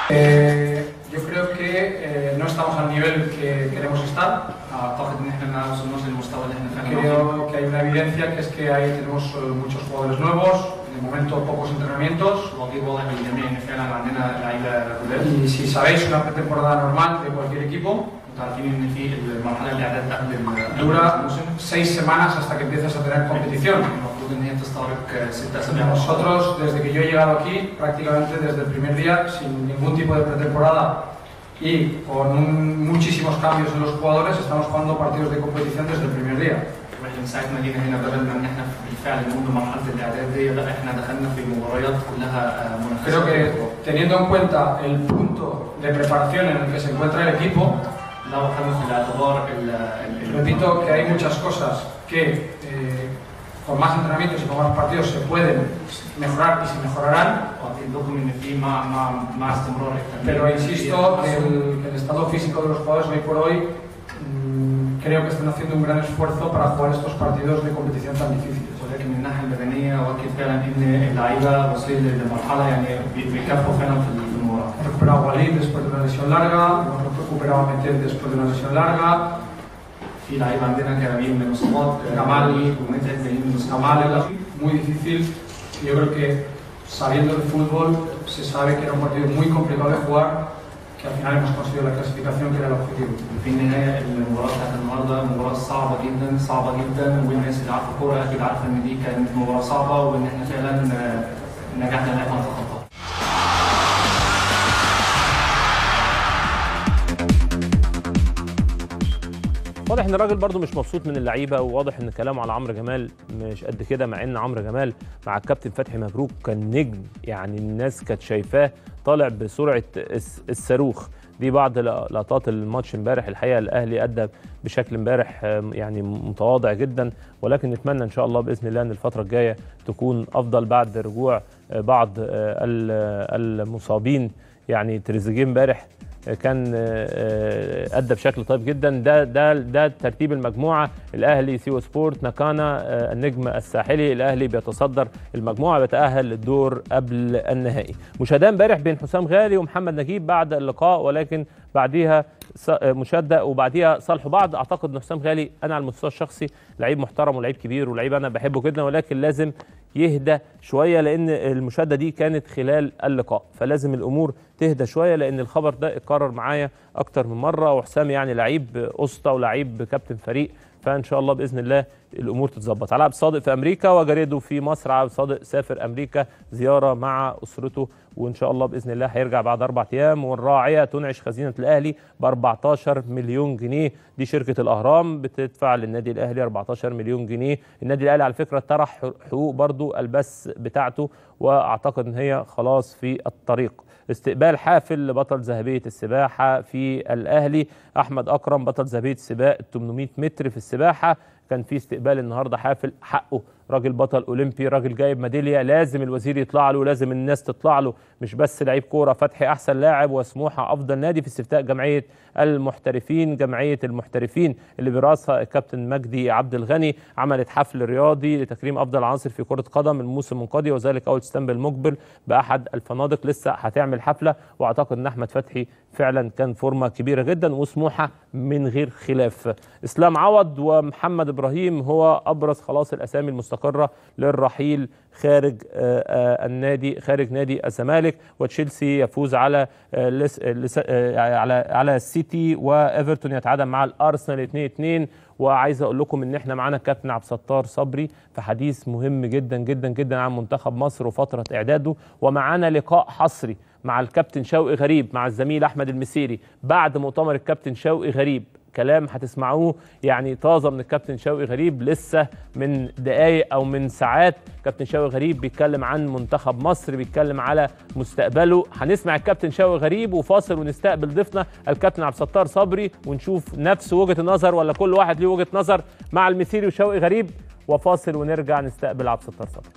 Eh, yo creo que eh, no estamos al nivel que queremos estar. اعتقد ان احنا ما وصلناش للمستوى اللي احنا فعلا عاوزينه. Creo que hay una evidencia que es que ahí tenemos eh, muchos jugadores nuevos, de momento pocos entrenamientos. واكيد واضح للجميع ان فعلا عندنا لعيبه جداد Y si sabéis, una pretemporada normal de cualquier equipo انتوا عارفين ان في المرحله الاعداد قبل dura الموسم seis semanas hasta que empiezas a tener competición. المفروض ان هي تستغرق ست اسابيع Nosotros, desde que yo he llegado aquí, prácticamente desde el primer día, sin ningún tipo de pretemporada y con un- muchísimos cambios en los jugadores, estamos jugando partidos de competición desde el primer día. واحنا من ساعه ما جينا هنا بدلنا ان احنا بالفعل نقول مرحله الاعداد دي لا احنا دخلنا في مباريات كلها آه، Creo منافسه que teniendo en cuenta el punto de preparación en el que se encuentra el equipo, لو اخذنا في الاعتبار ال- ال- ال- repito que hay muchas cosas que eh, con más entrenamientos y con más partidos se pueden mejorar y se mejorarán, واكيد لكم ان في مع مع مع استمرار التمرين pero insisto que el, que el estado físico de los jugadores hoy por hoy mm, creo que están haciendo un gran esfuerzo para jugar estos partidos de competición tan difíciles. ولكن من الناحيه البدنيه واكيد فعلا ان اللعيبه واصلين لمرحله يعني بي- بيكافئوا فعلا في المباراه. Hemos recuperado a Walid después de una lesión larga, hemos recuperado a Metel después de una lesión larga, في لعيبه عندنا كانوا جايين من اصابات جمال ومثل جايين من Kamal اصابات era muy difícil. y Yo creo que sabiendo el fútbol se sabe que era un partido muy complicado de jugar, que al final hemos conseguido la clasificación que era el objetivo. في النهايه المباراه بتاعت النهارده مباراه صعبه جدا صعبه جدا والناس اللي عارفه الكوره اكيد عارفه ان دي كانت مباراه صعبه وان احنا فعلا آه، نجحنا ان احنا نتخطاها. واضح ان الراجل برضو مش مبسوط من اللعيبه وواضح ان كلامه على عمرو جمال مش قد كده مع ان عمرو جمال مع الكابتن فتحي مبروك كان نجم يعني الناس كانت شايفاه طالع بسرعه الس- الصاروخ دي بعض لقطات الماتش امبارح الحقيقه الاهلي ادى بشكل امبارح آم، يعني متواضع جدا ولكن نتمنى ان شاء الله باذن الله ان الفتره الجايه تكون افضل بعد رجوع آه، بعض آه، ال- المصابين يعني تريزيجيه امبارح كان آه، ادى بشكل طيب جدا ده ده ده ترتيب المجموعه الاهلي سيو سبورت ناكانا آه، النجم الساحلي الاهلي بيتصدر المجموعه بيتاهل للدور قبل النهائي مشاهدة امبارح بين حسام غالي ومحمد نجيب بعد اللقاء ولكن بعديها ص- آه، مشاده وبعديها صالحوا بعض اعتقد ان حسام غالي انا على المستوى الشخصي لعيب محترم ولعيب كبير ولعيب انا بحبه جدا ولكن لازم يهدى شويه لان المشاده دي كانت خلال اللقاء فلازم الامور تهدى شويه لان الخبر ده اتكرر معايا اكتر من مره وحسام يعني لعيب اسطى ولعيب كابتن فريق فان شاء الله باذن الله الامور تتظبط علاء عبد الصادق في امريكا وجاريدو في مصر عبد الصادق سافر امريكا زياره مع اسرته وان شاء الله باذن الله هيرجع بعد اربع ايام والراعيه تنعش خزينه الاهلي ب 14 مليون جنيه دي شركه الاهرام بتدفع للنادي الاهلي 14 مليون جنيه النادي الاهلي على فكره طرح حقوق برضو البث بتاعته واعتقد ان هي خلاص في الطريق استقبال حافل لبطل ذهبيه السباحه في الاهلي احمد اكرم بطل ذهبيه سباق 800 متر في السباحه كان في استقبال النهارده حافل حقه راجل بطل اولمبي راجل جايب ميداليه لازم الوزير يطلع له لازم الناس تطلع له مش بس لعيب كوره فتحي احسن لاعب وسموحه افضل نادي في استفتاء جمعيه المحترفين جمعيه المحترفين اللي براسها الكابتن مجدي عبد الغني عملت حفل رياضي لتكريم افضل عناصر في كره قدم الموسم المنقضي وذلك اول سبتمبر المقبل باحد الفنادق لسه هتعمل حفله واعتقد ان احمد فتحي فعلا كان فورمه كبيره جدا وسموحه من غير خلاف اسلام عوض ومحمد ابراهيم هو ابرز خلاص الاسامي المستقره للرحيل خارج آه، آه، النادي خارج نادي الزمالك وتشيلسي يفوز على آه، لس لس آه، على على السيتي وايفرتون يتعادل مع الارسنال 2 2 وعايز اقول لكم ان احنا معانا الكابتن عبد الستار صبري في حديث مهم جدا جدا جدا عن منتخب مصر وفتره اعداده ومعانا لقاء حصري مع الكابتن شوقي غريب مع الزميل احمد المسيري بعد مؤتمر الكابتن شوقي غريب كلام هتسمعوه يعني طازه من الكابتن شوقي غريب لسه من دقائق او من ساعات كابتن شوقي غريب بيتكلم عن منتخب مصر بيتكلم على مستقبله هنسمع الكابتن شوقي غريب وفاصل ونستقبل ضيفنا الكابتن عبد الستار صبري ونشوف نفس وجهه النظر ولا كل واحد ليه وجهه نظر مع المسيري وشوقي غريب وفاصل ونرجع نستقبل عبد الستار صبري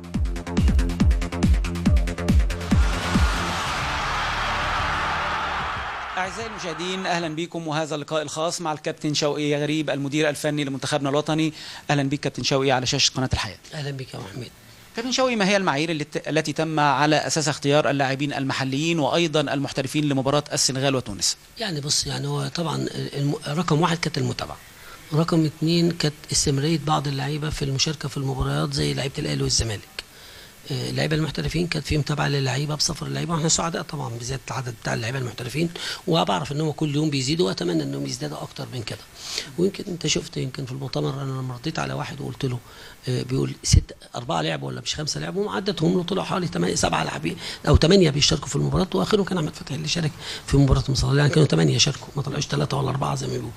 أعزائي المشاهدين أهلا بكم وهذا اللقاء الخاص مع الكابتن شوقي غريب المدير الفني لمنتخبنا الوطني أهلا بك كابتن شوقي على شاشة قناة الحياة اهلا بك يا أبو حميد كابتن شوقي ما هي المعايير الت- التي تم على اساسها اختيار اللاعبين المحليين وايضا المحترفين لمباراه السنغال وتونس يعني بص يعني هو طبعا الم... رقم واحد كانت المتابعه رقم اتنين كانت استمراريه بعض اللعيبه في المشاركه في المباريات زي لعيبه الاهلي والزمالك آه، اللعيبه المحترفين كانت في متابعه للعيبه بسفر اللعيبه واحنا سعداء طبعا بزياده العدد بتاع اللعيبه المحترفين وبعرف ان هم كل يوم بيزيدوا واتمنى انهم يزدادوا اكتر من كده ويمكن انت شفت يمكن في المؤتمر انا لما رديت على واحد وقلت له آه، بيقول ست اربعه لعبوا ولا مش خمسه لعبوا عدتهم له طلعوا حوالي ثمانيه سبعه لاعبين او ثمانيه بيشاركوا في المباراه واخرهم كان احمد فتحي اللي شارك في مباراه مصر يعني كانوا ثمانيه شاركوا ما طلعوش ثلاثه ولا اربعه زي ما بيقولوا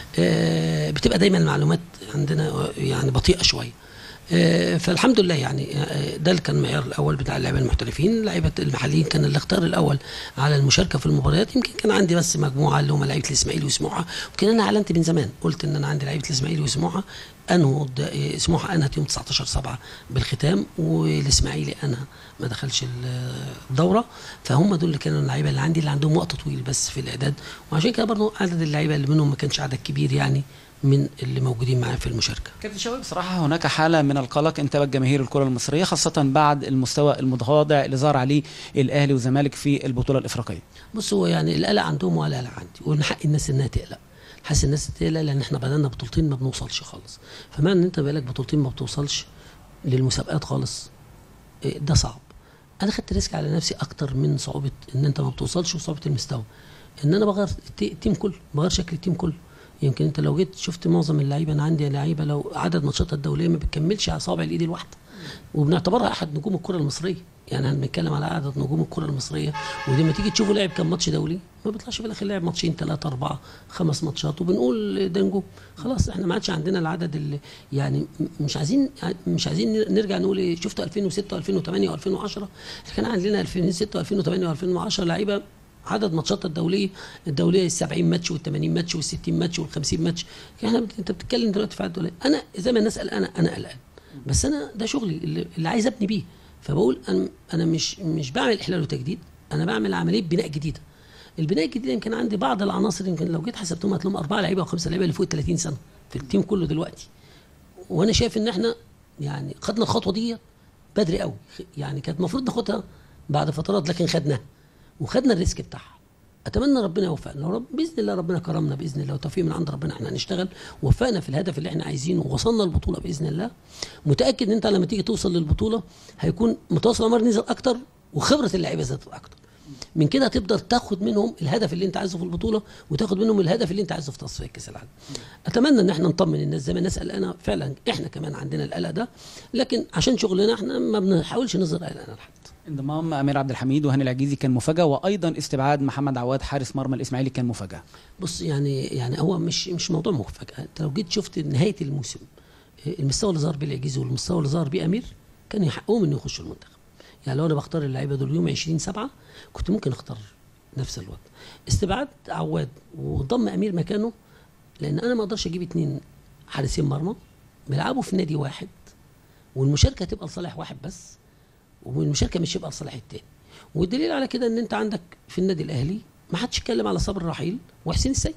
آه، بتبقى دايما المعلومات عندنا آه، يعني بطيئه شويه آه، فالحمد لله يعني آه، ده اللي كان المعيار الاول بتاع اللعيبه المحترفين اللعيبه المحليين كان الاختيار الاول على المشاركه في المباريات يمكن كان عندي بس مجموعه اللي هم لعيبه الاسماعيلي وسموحه يمكن انا اعلنت من زمان قلت ان انا عندي لعيبه الاسماعيلي وسموحه انهوا د- آه، سموحه انهت يوم 19 7 بالختام والاسماعيلي انهى ما دخلش ال- الدوره فهم دول اللي كانوا اللعيبه اللي عندي اللي عندهم وقت طويل بس في الاعداد وعشان كده برضه عدد اللعيبه اللي منهم ما كانش عدد كبير يعني من اللي موجودين معايا في المشاركه كابتن شوقي بصراحه هناك حاله من القلق انتابت جماهير الكره المصريه خاصه بعد المستوى المتواضع اللي ظهر عليه الاهلي والزمالك في البطوله الافريقيه بص هو يعني القلق عندهم ولا قلق عندي ومن حق الناس انها تقلق حاسس الناس تقلق لان احنا بدلنا بطولتين ما بنوصلش خالص فمعنى ان انت بقالك بطولتين ما بتوصلش للمسابقات خالص إيه، ده صعب انا خدت ريسك على نفسي اكتر من صعوبه ان انت ما بتوصلش وصعوبه المستوى ان انا بغير الت- التيم كله بغير شكل التيم كله يمكن انت لو جيت شفت معظم اللعيبه انا عندي لعيبه لو عدد ماتشاتها الدوليه ما بتكملش على اصابع الايد الواحده وبنعتبرها احد نجوم الكره المصريه يعني احنا بنتكلم على عدد نجوم الكره المصريه ودي لما تيجي تشوفوا لعب كام ماتش دولي ما بيطلعش في الاخر لعب ماتشين ثلاثه اربعه خمس ماتشات وبنقول ده نجوم خلاص احنا ما عادش عندنا العدد اللي يعني م- مش عايزين مش عايزين نرجع نقول ايه شفتوا 2006 و2008 و2010 كان عندنا 2006 و2008 و2010 لعيبه عدد ماتشات الدوليه الدوليه ال 70 ماتش وال 80 ماتش وال 60 ماتش وال 50 ماتش يعني احنا بت- انت بتتكلم دلوقتي في عدد دوليه انا زي ما الناس قلقانه انا قلقان بس انا ده شغلي اللي, اللي عايز ابني بيه فبقول انا انا مش مش بعمل احلال وتجديد انا بعمل عمليه بناء جديده البناء الجديد يمكن عندي بعض العناصر يمكن لو جيت حسبتهم هتلاقيهم اربعه لعيبه او خمسه لعيبه اللي فوق ال 30 سنه في التيم كله دلوقتي وانا شايف ان احنا يعني خدنا الخطوه دي بدري قوي يعني كانت المفروض ناخدها بعد فترات لكن خدناها وخدنا الريسك بتاعها اتمنى ربنا يوفقنا لو رب باذن الله ربنا كرمنا باذن الله وتوفيق من عند ربنا احنا هنشتغل ووفقنا في الهدف اللي احنا عايزينه ووصلنا البطوله باذن الله متاكد ان انت لما تيجي توصل للبطوله هيكون متوسط العمر نزل اكتر وخبره اللعيبه زادت اكتر من كده هتقدر تاخد منهم الهدف اللي انت عايزه في البطوله وتاخد منهم الهدف اللي انت عايزه في تصفيه كاس العالم. اتمنى ان احنا نطمن الناس زي ما الناس قلقانه فعلا احنا كمان عندنا القلق ده لكن عشان شغلنا احنا ما بنحاولش نظهر قلقنا لحد. انضمام امير عبد الحميد وهاني العجيزي كان مفاجاه وايضا استبعاد محمد عواد حارس مرمى الاسماعيلي كان مفاجاه بص يعني يعني هو مش مش موضوع مفاجاه انت لو جيت شفت نهايه الموسم اه، المستوى اللي ظهر بيه العجيزي والمستوى اللي ظهر بيه امير كان يحقهم انه يخشوا المنتخب يعني لو انا بختار اللعيبه دول يوم 20 7 كنت ممكن اختار نفس الوقت استبعاد عواد وضم امير مكانه لان انا ما اقدرش اجيب اتنين حارسين مرمى بيلعبوا في نادي واحد والمشاركه تبقى لصالح واحد بس والمشاركه مش يبقى لصالح التاني والدليل على كده ان انت عندك في النادي الاهلي ما حدش اتكلم على صبر الرحيل وحسين السيد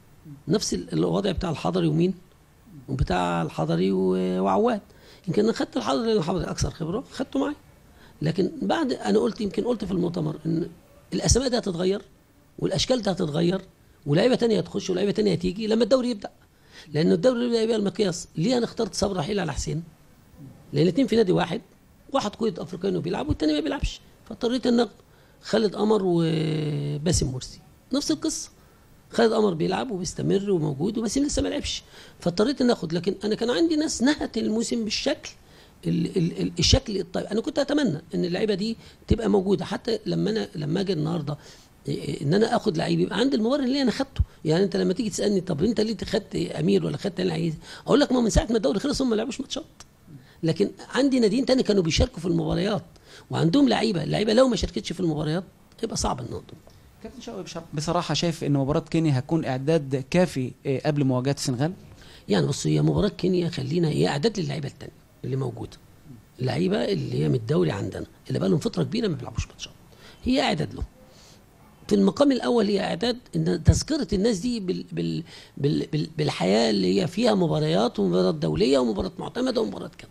نفس ال- الوضع بتاع الحضري ومين وبتاع الحضري و- وعواد يمكن انا خدت الحضري لان الحضري اكثر خبره خدته معايا لكن بعد انا قلت يمكن قلت في المؤتمر ان الاسماء دي هتتغير والاشكال دي هتتغير ولاعيبه تانية هتخش ولاعيبه تانية هتيجي لما الدوري يبدا لان الدوري اللي هيبقى المقياس ليه انا اخترت صبر رحيل على حسين لان الاثنين في نادي واحد واحد قيد افريقيا وبيلعب والتاني ما بيلعبش فاضطريت ان اخد خالد قمر وباسم مرسي نفس القصه خالد قمر بيلعب وبيستمر وموجود وباسم لسه ما لعبش فاضطريت ان اخد لكن انا كان عندي ناس نهت الموسم بالشكل ال ال ال الشكل الطيب انا كنت اتمنى ان اللعيبه دي تبقى موجوده حتى لما انا لما اجي النهارده إيه، ان انا اخد لعيب يبقى عندي المبرر اللي انا خدته يعني انت لما تيجي تسالني طب انت ليه خدت امير ولا خدت انا عايز اقول لك ما هو من ساعه ما الدوري خلص هم ما لعبوش ماتشات لكن عندي ناديين تاني كانوا بيشاركوا في المباريات وعندهم لعيبه اللعيبه لو ما شاركتش في المباريات يبقى صعب النهارده كابتن شوقي بش- بصراحه شايف ان مباراه كينيا هتكون اعداد كافي آه، قبل مواجهه السنغال يعني بص هي مباراه كينيا خلينا هي اعداد للعيبه التانية اللي موجوده اللعيبه اللي هي من الدوري عندنا اللي بقى لهم فتره كبيره ما بيلعبوش ماتشات هي اعداد لهم في المقام الاول هي اعداد ان تذكره الناس دي بال بال بال بال بالحياه اللي هي فيها مباريات ومباريات دوليه ومباريات معتمده ومباريات كده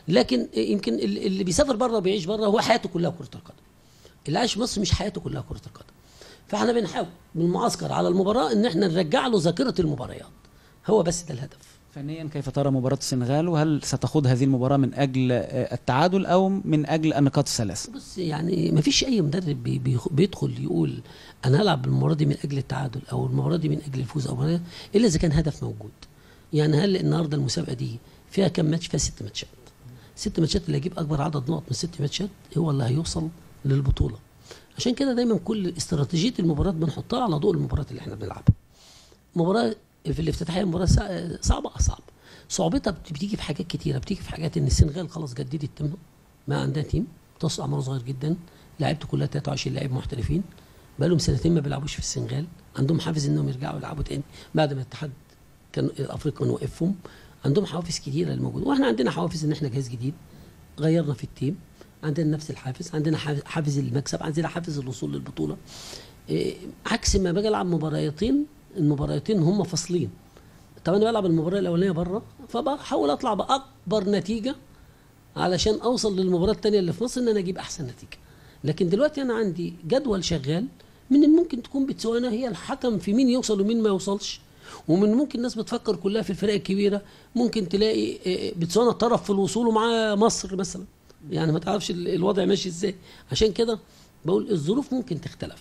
لكن يمكن ال- اللي بيسافر بره وبيعيش بره هو حياته كلها كره القدم اللي عايش في مصر مش حياته كلها كره القدم فاحنا بنحاول بالمعسكر على المباراه ان احنا نرجع له ذاكره المباريات هو بس ده الهدف فنيا كيف ترى مباراة السنغال وهل ستخوض هذه المباراة من أجل آه، التعادل أو من أجل النقاط الثلاث؟ بص يعني ما فيش اي مدرب بي بي بيدخل يقول انا هلعب المباراه دي من اجل التعادل او المباراه دي من اجل الفوز او المباراة الا اذا كان هدف موجود يعني هل النهارده المسابقه دي فيها كم ماتش فيها ست ماتشات ست ماتشات اللي يجيب اكبر عدد نقط من ست ماتشات هو اللي هيوصل للبطوله عشان كده دايما كل استراتيجيه المباراه بنحطها على ضوء المباراه اللي احنا بنلعبها مباراه في الافتتاحيه مباراه سا- صعبه اه صعبه صعوبتها بت- بتيجي في حاجات كتيره بتيجي في حاجات ان السنغال خلاص جددت تيمها ما عندها تيم تص اعماره صغير جدا لعيبته كلها 23 لاعب محترفين بقالهم سنتين ما بيلعبوش في السنغال عندهم حافز انهم يرجعوا يلعبوا تاني بعد ما الاتحاد كان الافريقي كان وقفهم عندهم حوافز كتيره اللي موجوده واحنا عندنا حوافز ان احنا جهاز جديد غيرنا في التيم عندنا نفس الحافز عندنا حاف- حافز المكسب عندنا حافز الوصول للبطوله إيه، عكس ما باجي العب مباراتين المباراتين هم فاصلين طب انا بلعب المباراه الاولانيه بره فبحاول اطلع باكبر نتيجه علشان اوصل للمباراه الثانيه اللي في مصر ان انا اجيب احسن نتيجه لكن دلوقتي انا عندي جدول شغال من الممكن تكون بتسوانا هي الحكم في مين يوصل ومين ما يوصلش ومن ممكن الناس بتفكر كلها في الفرق الكبيره ممكن تلاقي إيه، بتسوانا طرف في الوصول ومعاه مصر مثلا يعني ما تعرفش ال- الوضع ماشي ازاي عشان كده بقول الظروف ممكن تختلف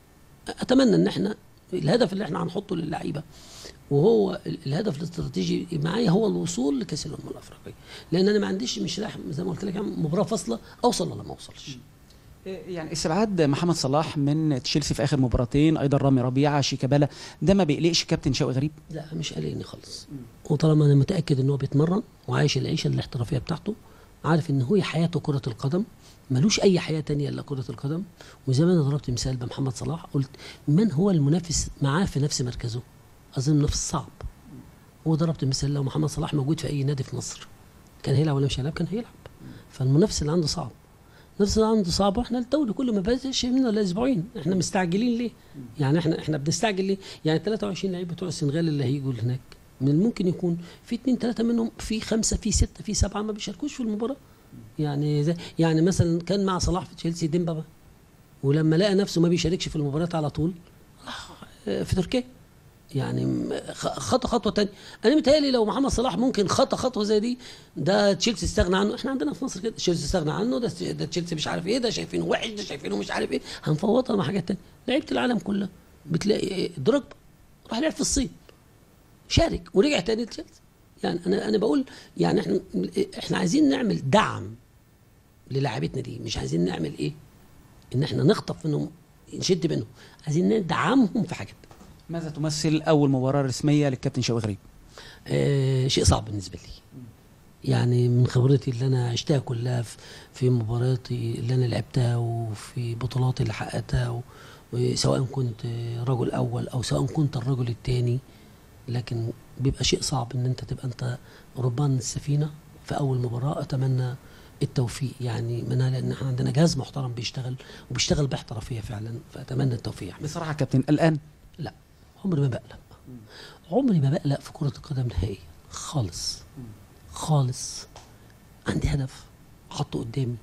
اتمنى ان احنا الهدف اللي احنا هنحطه للعيبه وهو ال- الهدف الاستراتيجي معايا هو الوصول لكاس الامم الافريقيه لان انا ما عنديش مش رايح زي ما قلت لك مباراه فاصله اوصل ولا ما اوصلش يعني استبعاد محمد صلاح من تشيلسي في آخر مباراتين أيضا رامي ربيعة شيكابالا ده ما بيقلقش كابتن شوقي غريب؟ لا مش قلقني خالص وطالما انا متاكد ان هو بيتمرن وعايش العيشه الاحترافيه بتاعته عارف ان هو حياته كره القدم ملوش اي حياه تانية الا كره القدم وزي ما انا ضربت مثال بمحمد صلاح قلت من هو المنافس معاه في نفس مركزه اظن منافس صعب وضربت مثال لو محمد صلاح موجود في اي نادي في مصر كان هيلعب ولا مش هيلعب كان هيلعب فالمنافس اللي عنده صعب نفس اللي عنده صعب واحنا الدوري كل ما بقاش منا الا اسبوعين احنا مستعجلين ليه؟ يعني احنا احنا بنستعجل ليه؟ يعني 23 لعيب بتوع السنغال اللي هيجوا هناك من الممكن يكون في اثنين ثلاثه منهم في خمسه في سته في سبعه ما بيشاركوش في المباراه يعني زي يعني مثلا كان مع صلاح في تشيلسي ديمبابا ولما لقى نفسه ما بيشاركش في المباراه على طول راح في تركيا يعني م- خ- خطى خطوه تانية انا متهيألي لو محمد صلاح ممكن خطى خطوه زي دي ده تشيلسي استغنى عنه احنا عندنا في مصر كده تشيلسي استغنى عنه ده ده تشيلسي مش عارف ايه ده شايفينه وحش ده شايفينه مش عارف ايه هنفوتها مع حاجات تانية لعيبه العالم كلها بتلاقي إيه؟ دروجبا راح لعب في الصين شارك ورجع تاني لتشيلسي يعني انا انا بقول يعني احنا احنا عايزين نعمل دعم للاعيبتنا دي مش عايزين نعمل ايه ان احنا نخطف منهم نشد منهم عايزين ندعمهم في حاجات ماذا تمثل أول مباراة رسمية للكابتن شوقي غريب؟ آه شيء صعب بالنسبه لي يعني من خبرتي اللي انا عشتها كلها في- في مبارياتي اللي انا لعبتها وفي بطولاتي اللي حققتها و- وسواء كنت رجل اول او سواء كنت الرجل الثاني لكن بيبقى شيء صعب ان انت تبقى انت ربان السفينه في اول مباراه اتمنى التوفيق يعني منها لان احنا عندنا جهاز محترم بيشتغل وبيشتغل باحترافيه فعلا فاتمنى التوفيق يا أحمد. بصراحة كابتن الآن لا عمري ما بقلق عمري ما بقلق في كرة القدم نهائيا خالص خالص عندي هدف حاطه قدامي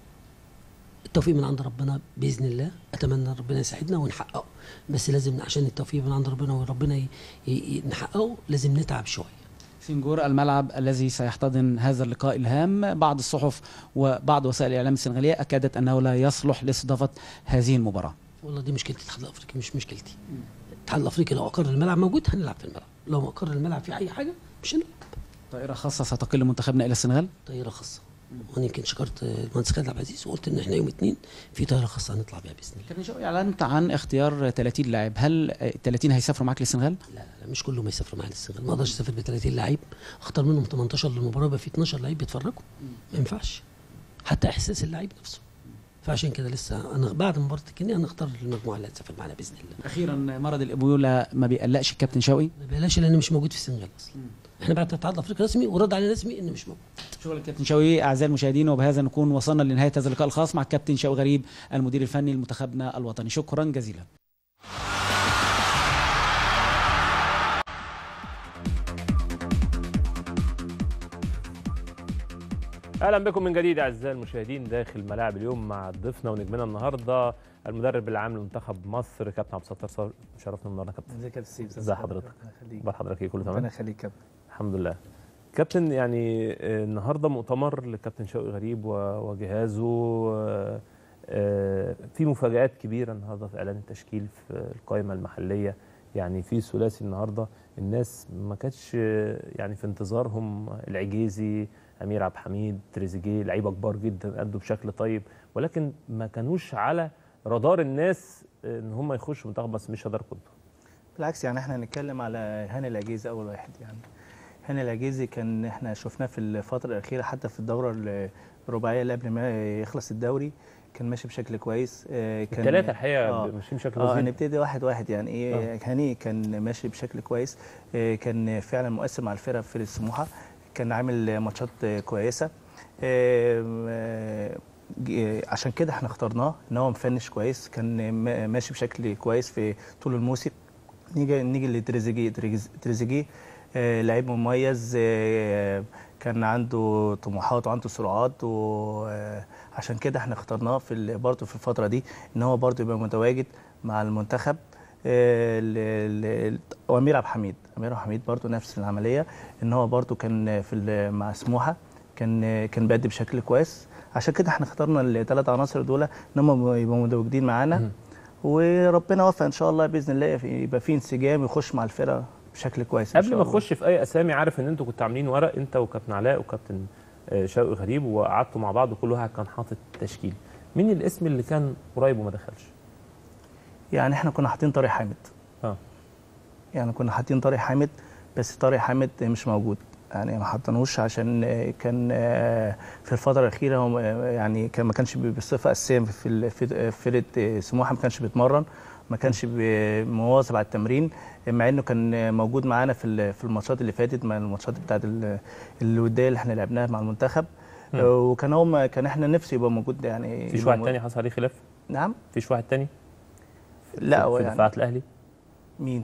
التوفيق من عند ربنا باذن الله اتمنى ربنا يساعدنا ونحققه بس لازم عشان التوفيق من عند ربنا وربنا ي- ي- ي- نحققه لازم نتعب شويه سنجور الملعب الذي سيحتضن هذا اللقاء الهام بعض الصحف وبعض وسائل الإعلام السنغالية أكدت أنه لا يصلح لاستضافة هذه المباراة والله دي مشكله الاتحاد الافريقي مش مشكلتي الاتحاد الافريقي لو اقر الملعب موجود هنلعب في الملعب لو ما اقر الملعب في اي حاجه مش هنلعب طائرة خاصة ستقل منتخبنا إلى السنغال طياره خاصه وانا يمكن شكرت المهندس خالد عبد العزيز وقلت ان احنا يوم اثنين في طياره خاصه هنطلع بيها باذن الله كابتن شوقي اعلنت عن اختيار 30 لاعب هل ال 30 هيسافروا معاك للسنغال لا لا, لا مش كلهم هيسافروا معايا للسنغال ما اقدرش اسافر ب 30 لعيب اختار منهم 18 للمباراه يبقى في 12 لعيب بيتفرجوا ما ينفعش حتى احساس اللعيب نفسه فعشان كده لسه انا بعد مباراه الكينيا هنختار المجموعه اللي هتسافر معانا باذن الله اخيرا مرض الابولا ما بيقلقش الكابتن شوقي ما بلاش لان مش موجود في السنغال اصلا احنا بعد الاتحاد الافريقي رسمي ورد علينا رسمي ان مش موجود شكرا كابتن شوقي اعزائي المشاهدين وبهذا نكون وصلنا لنهايه هذا اللقاء الخاص مع الكابتن شوقي غريب المدير الفني لمنتخبنا الوطني شكرا جزيلا اهلا بكم من جديد اعزائي المشاهدين داخل ملاعب اليوم مع ضيفنا ونجمنا النهارده المدرب العام لمنتخب مصر كابتن عبد الستار صار شرفنا النهارده كابتن ازيك يا سيف ازي حضرتك ربنا يخليك اخبار حضرتك ايه كله ربنا تمام يخليك كابتن الحمد لله كابتن يعني آه، النهارده مؤتمر لكابتن شوقي غريب و- وجهازه آه، آه، في مفاجآت كبيرة النهارده في إعلان التشكيل في القائمة المحلية يعني في ثلاثي النهارده الناس ما كانتش آه، يعني في انتظارهم العجيزي أمير عبد الحميد تريزيجيه لعيبة كبار جدا أدوا بشكل طيب ولكن ما كانوش على رادار الناس آه، إن هم يخشوا منتخب بس مش هدار كله بالعكس يعني احنا هنتكلم على هاني العجيزي اول واحد يعني هاني العجيزي كان احنا شفناه في الفتره الاخيره حتى في الدوره الرباعيه اللي قبل ما يخلص الدوري كان ماشي بشكل كويس آه، كان الثلاثة الحقيقة آه. ماشيين بشكل اه وزين هنبتدي واحد واحد يعني ايه هاني كان ماشي بشكل كويس آه، كان فعلا مؤثر مع الفرقه في سموحه كان عامل ماتشات آه، كويسه آه، آه، ج- عشان كده احنا اخترناه ان هو مفنش كويس كان ما- ماشي بشكل كويس في طول الموسم نيجي نيجي لتريزيجيه تريز- تريزيجيه آه، لعيب مميز آه، كان عنده طموحات وعنده سرعات وعشان كده احنا اخترناه في ال- برضه في الفتره دي ان هو برضه يبقى متواجد مع المنتخب آه، ل- ل- وامير عبد الحميد امير عبد الحميد برضه نفس العمليه ان هو برضه كان في ال- مع سموحه كان كان بيأدي بشكل كويس عشان كده احنا اخترنا الثلاث عناصر دول ان هم يبقوا متواجدين معانا وربنا وفق ان شاء الله باذن الله في- يبقى في انسجام يخش مع الفرقه بشكل كويس إن قبل شاء ما الله. اخش في اي اسامي عارف ان انتوا كنتوا عاملين ورق انت وكابتن علاء وكابتن آه، شوقي غريب وقعدتوا مع بعض وكل واحد كان حاطط تشكيل مين الاسم اللي كان قريب وما دخلش يعني احنا كنا حاطين طارق حامد اه يعني كنا حاطين طارق حامد بس طارق حامد مش موجود يعني ما حطيناهوش عشان آه، كان آه، في الفتره الاخيره هو آه، يعني كان ما كانش ب- بصفه اساسيه في ال- في في فرقه آه، سموحه ما كانش بيتمرن ما كانش بي- مواظب على التمرين مع انه كان آه، موجود معانا في ال- في الماتشات اللي فاتت مع الماتشات بتاعت ال- الوديه اللي احنا لعبناها مع المنتخب مم. آه، وكان هو ما- كان احنا نفسه يبقى موجود يعني فيش يبقى واحد مو- تاني حصل عليه خلاف نعم فيش واحد تاني لا هو في يعني دفاعات الاهلي مين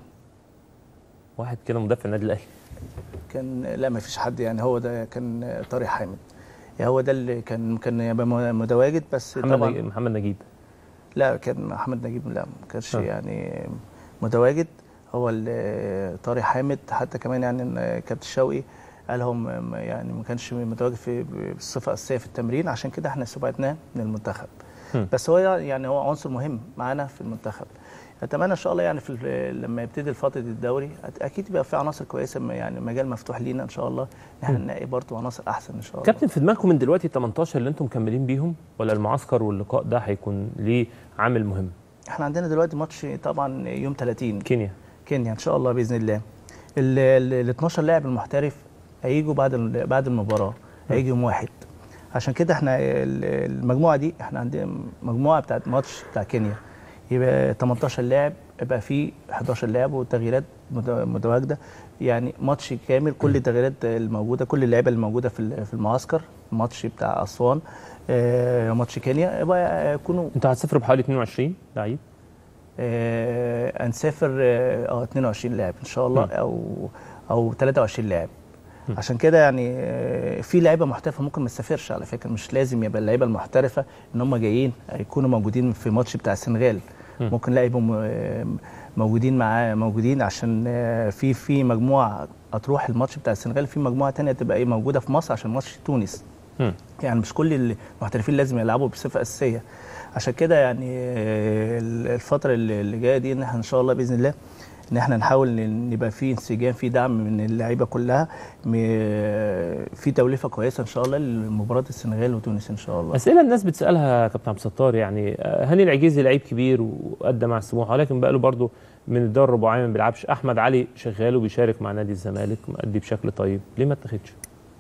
واحد كده مدافع النادي الاهلي كان لا ما فيش حد يعني هو ده كان طارق حامد يعني هو ده اللي كان كان يبقى م- متواجد بس محمد طبعا نجيب محمد نجيب لا كان محمد نجيب لا ما كانش آه. يعني متواجد هو اللي طارق حامد حتى كمان يعني إن كابتن شوقي قال هو م- م- يعني ما كانش متواجد في بصفه اساسيه في التمرين عشان كده احنا استبعدناه من المنتخب هم. بس هو يعني هو عنصر مهم معانا في المنتخب اتمنى ان شاء الله يعني في ال- لما يبتدي فتره الدوري أت- اكيد يبقى في عناصر كويسه م- يعني مجال مفتوح لينا ان شاء الله ان احنا نلاقي برضه عناصر احسن ان شاء الله كابتن في دماغكم من دلوقتي 18 اللي انتم مكملين بيهم ولا المعسكر واللقاء ده هيكون ليه عامل مهم احنا عندنا دلوقتي ماتش طبعا يوم 30 كينيا كينيا ان شاء الله باذن الله ال ال 12 لاعب المحترف هيجوا بعد ال- بعد المباراه هيجي يوم واحد عشان كده احنا ال- المجموعه دي احنا عندنا مجموعه بتاعت ماتش بتاع كينيا يبقى 18 لاعب يبقى فيه 11 لاعب وتغييرات مت- متواجده يعني ماتش كامل كل التغييرات الموجوده كل اللعيبه الموجوده في ال- في المعسكر الماتش بتاع اسوان آه، ماتش كينيا يبقى يكونوا انتوا هتسافروا بحوالي 22 لعيب آه، هنسافر اه آه، 22 لاعب ان شاء الله مم. او او 23 لاعب عشان كده يعني آه، في لعيبه محترفه ممكن ما تسافرش على فكره مش لازم يبقى اللعيبه المحترفه ان هم جايين يكونوا موجودين في ماتش بتاع السنغال مم. ممكن لا يبقوا م- آه، موجودين معاه موجودين عشان آه، في في مجموعه هتروح الماتش بتاع السنغال في مجموعه تانية تبقى ايه موجوده في مصر عشان ماتش تونس هم. يعني مش كل المحترفين لازم يلعبوا بصفه اساسيه عشان كده يعني آه، الفتره اللي اللي جايه دي ان احنا ان شاء الله باذن الله ان احنا نحاول ن- نبقى في انسجام في دعم من اللعيبه كلها م- في توليفه كويسه ان شاء الله لمباراه السنغال وتونس ان شاء الله اسئله الناس بتسالها يا كابتن عبد الستار يعني آه، هاني العجيزي لعيب كبير وادى مع السموحه ولكن بقى له برضه من الدور الرباعيه ما بيلعبش احمد علي شغال وبيشارك مع نادي الزمالك مأدي بشكل طيب ليه ما اتاخدش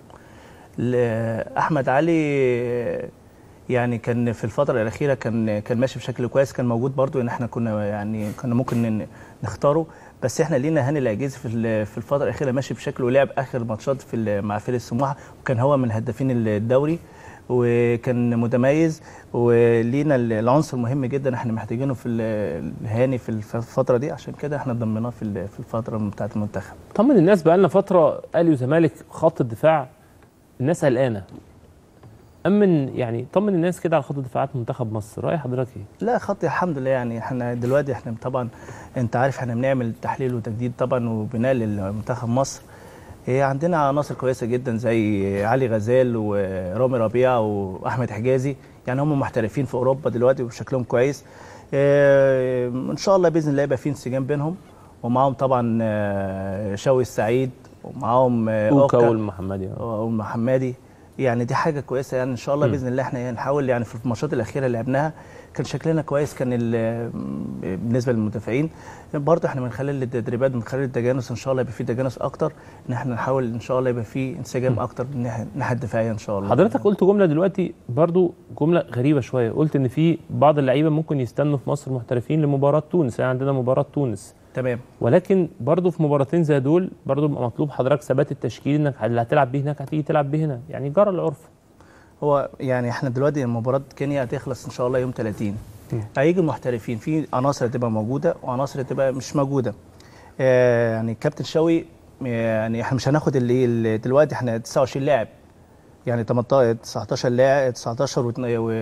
ل- احمد علي يعني كان في الفتره الاخيره كان كان ماشي بشكل كويس كان موجود برضو ان احنا كنا يعني كنا ممكن ن- نختاره بس احنا لينا هاني العجيزي في ال- في الفتره الاخيره ماشي بشكل ولعب اخر ماتشات في ال- مع فريق السموحه وكان هو من هدافين الدوري وكان متميز ولينا ال- العنصر مهم جدا احنا محتاجينه في ال- الهاني في الف- الفتره دي عشان كده احنا ضمناه في ال- في الفتره بتاعه المنتخب طمن الناس بقى لنا فتره اهلي وزمالك خط الدفاع الناس قلقانه امن يعني طمن الناس كده على خط دفاعات منتخب مصر راي حضرتك ايه لا خط الحمد لله يعني احنا دلوقتي احنا طبعا انت عارف احنا بنعمل تحليل وتجديد طبعا وبناء لمنتخب مصر هي عندنا عناصر كويسه جدا زي علي غزال ورامي ربيعه واحمد حجازي يعني هم محترفين في اوروبا دلوقتي وشكلهم كويس اه ان شاء الله باذن الله يبقى في انسجام بينهم ومعاهم طبعا اه شوقي السعيد ومعاهم اه اوكا والمحمدي والمحمدي يعني دي حاجه كويسه يعني ان شاء الله باذن الله احنا نحاول يعني في الماتشات الاخيره اللي لعبناها كان شكلنا كويس كان بالنسبه للمدافعين برضه احنا من خلال التدريبات من خلال التجانس ان شاء الله يبقى في تجانس اكتر ان احنا نحاول ان شاء الله يبقى في انسجام اكتر من الناحيه الدفاعيه ان شاء الله حضرتك قلت جمله دلوقتي برضه جمله غريبه شويه قلت ان في بعض اللعيبه ممكن يستنوا في مصر محترفين لمباراه تونس يعني عندنا مباراه تونس تمام ولكن برضه في مباراتين زي دول برضه مطلوب حضرتك ثبات التشكيل انك اللي هتلعب بيه هناك هتيجي تلعب بيه هنا يعني جرى العرف هو يعني احنا دلوقتي مباراه كينيا هتخلص ان شاء الله يوم 30 هيجي محترفين في عناصر هتبقى موجوده وعناصر هتبقى مش موجوده آه يعني كابتن شوقي يعني احنا مش هناخد اللي, اللي دلوقتي احنا 29 لاعب يعني 18 19 لاعب 19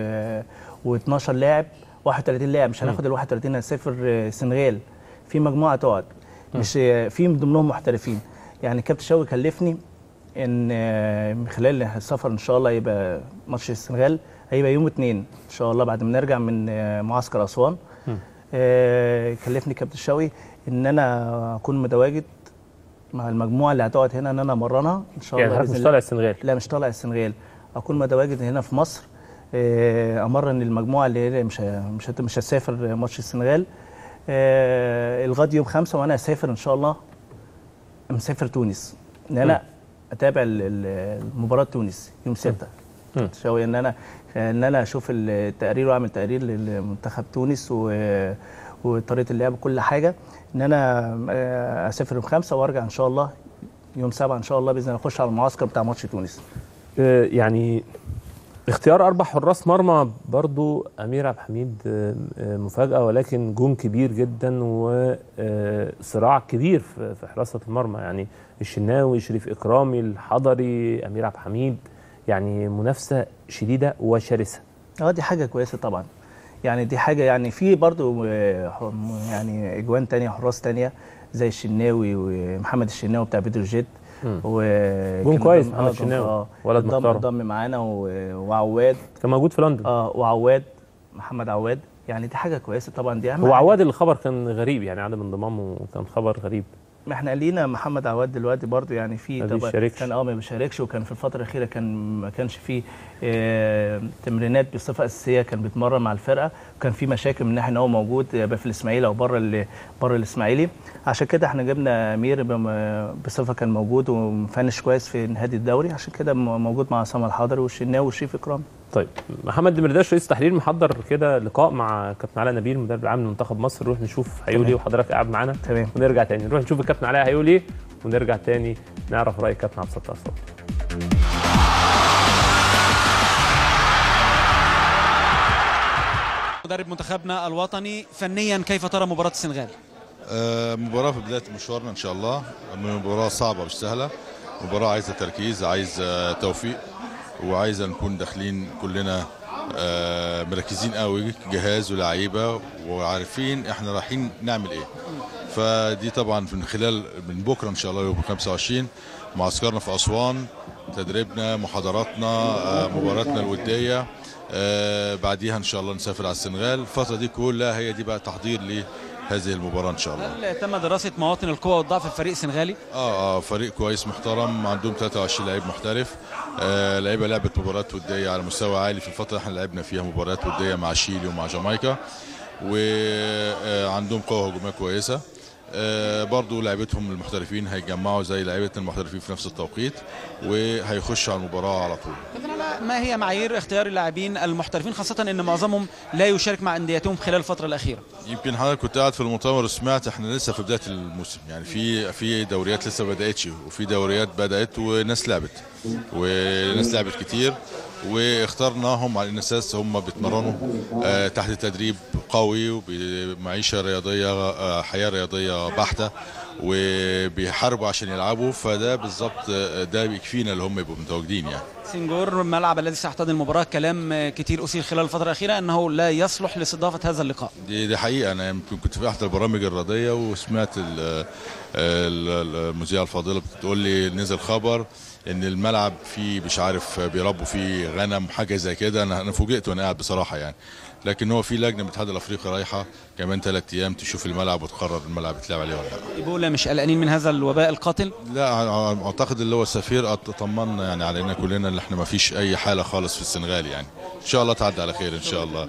و12 لاعب 31 لاعب مش هناخد ال 31 هنسافر السنغال في مجموعه تقعد مش في من ضمنهم محترفين يعني كابتن شوقي كلفني ان من خلال السفر ان شاء الله يبقى ماتش السنغال هيبقى يوم اثنين ان شاء الله بعد ما نرجع من معسكر اسوان آه كلفني كابتن شوقي ان انا اكون متواجد مع المجموعه اللي هتقعد هنا ان انا امرنها ان شاء يعني الله يعني مش طالع السنغال لا مش طالع السنغال اكون متواجد هنا في مصر آه امرن المجموعه اللي هي مش مش مش هتسافر ماتش السنغال آه لغايه يوم خمسة وانا اسافر ان شاء الله مسافر تونس ان انا اتابع المباراه تونس يوم 6 شوي ان انا ان انا اشوف التقرير واعمل تقرير لمنتخب تونس و وطريقه اللعب وكل حاجه ان انا اسافر يوم خمسة وارجع ان شاء الله يوم سبعة ان شاء الله باذن الله اخش على المعسكر بتاع ماتش تونس يعني اختيار اربع حراس مرمى برضو امير عبد الحميد مفاجاه ولكن جون كبير جدا وصراع كبير في حراسه المرمى يعني الشناوي شريف اكرامي الحضري امير عبد الحميد يعني منافسه شديده وشرسه اه دي حاجه كويسه طبعا يعني دي حاجه يعني في برضو يعني اجوان تانية حراس تانية زي الشناوي ومحمد الشناوي بتاع بتروجيت و جون كويس محمد الشناوي آه ولد محترم ضم معانا وعواد كان موجود في لندن اه وعواد محمد عواد يعني دي حاجه كويسه طبعا دي اهم هو عواد اللي خبر كان غريب يعني عدم انضمامه كان خبر غريب ما احنا لينا محمد عواد دلوقتي برضو يعني في طبعا كان اه ما بيشاركش وكان في الفتره الاخيره كان ما كانش في اه تمرينات بصفه اساسيه كان بيتمرن مع الفرقه وكان في مشاكل من ناحيه ان هو موجود يبقى في الاسماعيلي او بره بره الاسماعيلي عشان كده احنا جبنا امير بصفه كان موجود ومفنش كويس في نهائي الدوري عشان كده موجود مع عصام الحضري والشناوي وشريف اكرامي طيب محمد دمرداش رئيس تحرير محضر كده لقاء مع كابتن علاء نبيل المدرب العام لمنتخب مصر نروح نشوف هيقول ايه وحضرتك قاعد معانا تمام ونرجع تاني نروح نشوف الكابتن علاء هيقول ايه ونرجع تاني نعرف راي الكابتن عبد الستار صبري مدرب منتخبنا الوطني فنيا كيف ترى مباراه السنغال؟ آه مباراه في بدايه مشوارنا ان شاء الله مباراه صعبه مش سهله مباراه عايزه تركيز عايزه توفيق وعايزه نكون داخلين كلنا آه مركزين قوي جهاز ولاعيبه وعارفين احنا رايحين نعمل ايه فدي طبعا من خلال من بكره ان شاء الله يوم 25 معسكرنا في اسوان تدريبنا محاضراتنا آه مباراتنا الوديه آه بعديها ان شاء الله نسافر على السنغال الفتره دي كلها هي دي بقى تحضير لهذه المباراه ان شاء الله هل تم دراسه مواطن القوه والضعف في الفريق السنغالي اه اه فريق كويس محترم عندهم 23 لعيب محترف آه لعيبه لعبت مباريات وديه على مستوى عالي في الفتره اللي احنا لعبنا فيها مباريات وديه مع شيلي ومع جامايكا وعندهم قوه هجوميه كويسه آه برضو لعيبتهم المحترفين هيتجمعوا زي لعيبه المحترفين في نفس التوقيت وهيخشوا على المباراه على طول ما هي معايير اختيار اللاعبين المحترفين خاصه ان معظمهم لا يشارك مع انديتهم خلال الفتره الاخيره يمكن حضرتك كنت قاعد في المؤتمر وسمعت احنا لسه في بدايه الموسم يعني في في دوريات لسه ما بداتش وفي دوريات بدات وناس لعبت وناس لعبت كتير واخترناهم على اساس هم بيتمرنوا آه تحت تدريب قوي وبمعيشه رياضيه آه حياه رياضيه بحته وبيحاربوا عشان يلعبوا فده بالظبط آه، ده بيكفينا اللي هم يبقوا متواجدين يعني سنجور الملعب الذي سيحتضن المباراة كلام كتير أثير خلال الفترة الأخيرة أنه لا يصلح لاستضافة هذا اللقاء دي دي حقيقه انا يمكن كنت في احدى البرامج الرياضيه وسمعت ال- ال- المذيعه الفاضله بتقول لي نزل خبر ان الملعب فيه مش عارف بيربوا فيه غنم حاجه زي كده انا انا فوجئت وانا قاعد بصراحه يعني لكن هو في لجنه من الاتحاد الافريقي رايحه كمان ثلاث ايام تشوف الملعب وتقرر الملعب يتلعب عليه ولا لا إيبولا مش قلقانين من هذا الوباء القاتل لا اعتقد اللي هو السفير طمنا يعني علينا كلنا ان احنا ما فيش اي حاله خالص في السنغال يعني ان شاء الله تعدي على خير ان شاء الله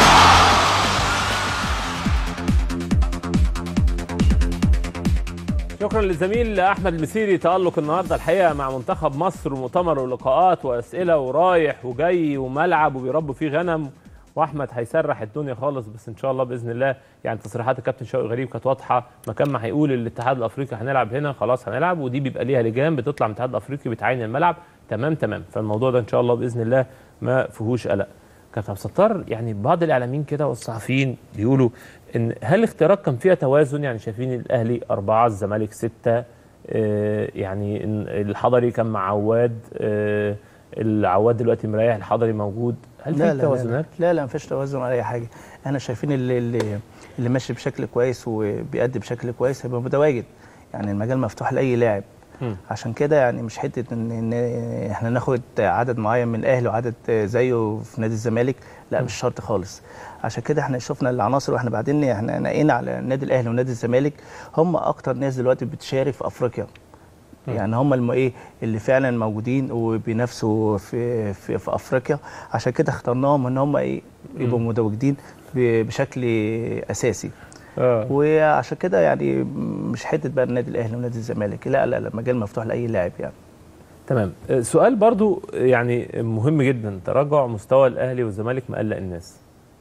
شكرا للزميل احمد المسيري تالق النهارده الحقيقه مع منتخب مصر ومؤتمر ولقاءات واسئله ورايح وجاي وملعب وبيربوا فيه غنم واحمد هيسرح الدنيا خالص بس ان شاء الله باذن الله يعني تصريحات الكابتن شوقي غريب كانت واضحه مكان ما هيقول الاتحاد الافريقي هنلعب هنا خلاص هنلعب ودي بيبقى ليها لجان بتطلع من الاتحاد الافريقي بتعين الملعب تمام تمام فالموضوع ده ان شاء الله باذن الله ما فيهوش قلق كابتن عبد الستار يعني بعض الاعلاميين كده والصحفيين بيقولوا ان هل الاختيارات كان فيها توازن يعني شايفين الاهلي اربعه الزمالك سته آه يعني إن الحضري كان مع عواد آه العواد دلوقتي مريح الحضري موجود هل لا في لا توازنات؟ لا لا, لا مفيش توازن ولا اي حاجه احنا شايفين اللي اللي, اللي ماشي بشكل كويس وبيأدي بشكل كويس هيبقى متواجد يعني المجال مفتوح لاي لاعب مم. عشان كده يعني مش حته ان ان احنا ناخد عدد معين من الاهلي وعدد زيه في نادي الزمالك لا مش شرط خالص عشان كده احنا شفنا العناصر واحنا بعدين احنا نقينا على النادي الاهلي ونادي الزمالك هم اكتر ناس دلوقتي بتشارك في افريقيا يعني هم الم ايه اللي فعلا موجودين وبينافسوا في في, في افريقيا عشان كده اخترناهم ان هم ايه يبقوا متواجدين ب- بشكل اساسي اه وعشان كده يعني مش حته بقى النادي الاهلي ونادي الزمالك لا لا لا مجال مفتوح لاي لاعب يعني تمام آه، سؤال برضو يعني مهم جدا تراجع مستوى الاهلي والزمالك مقلق الناس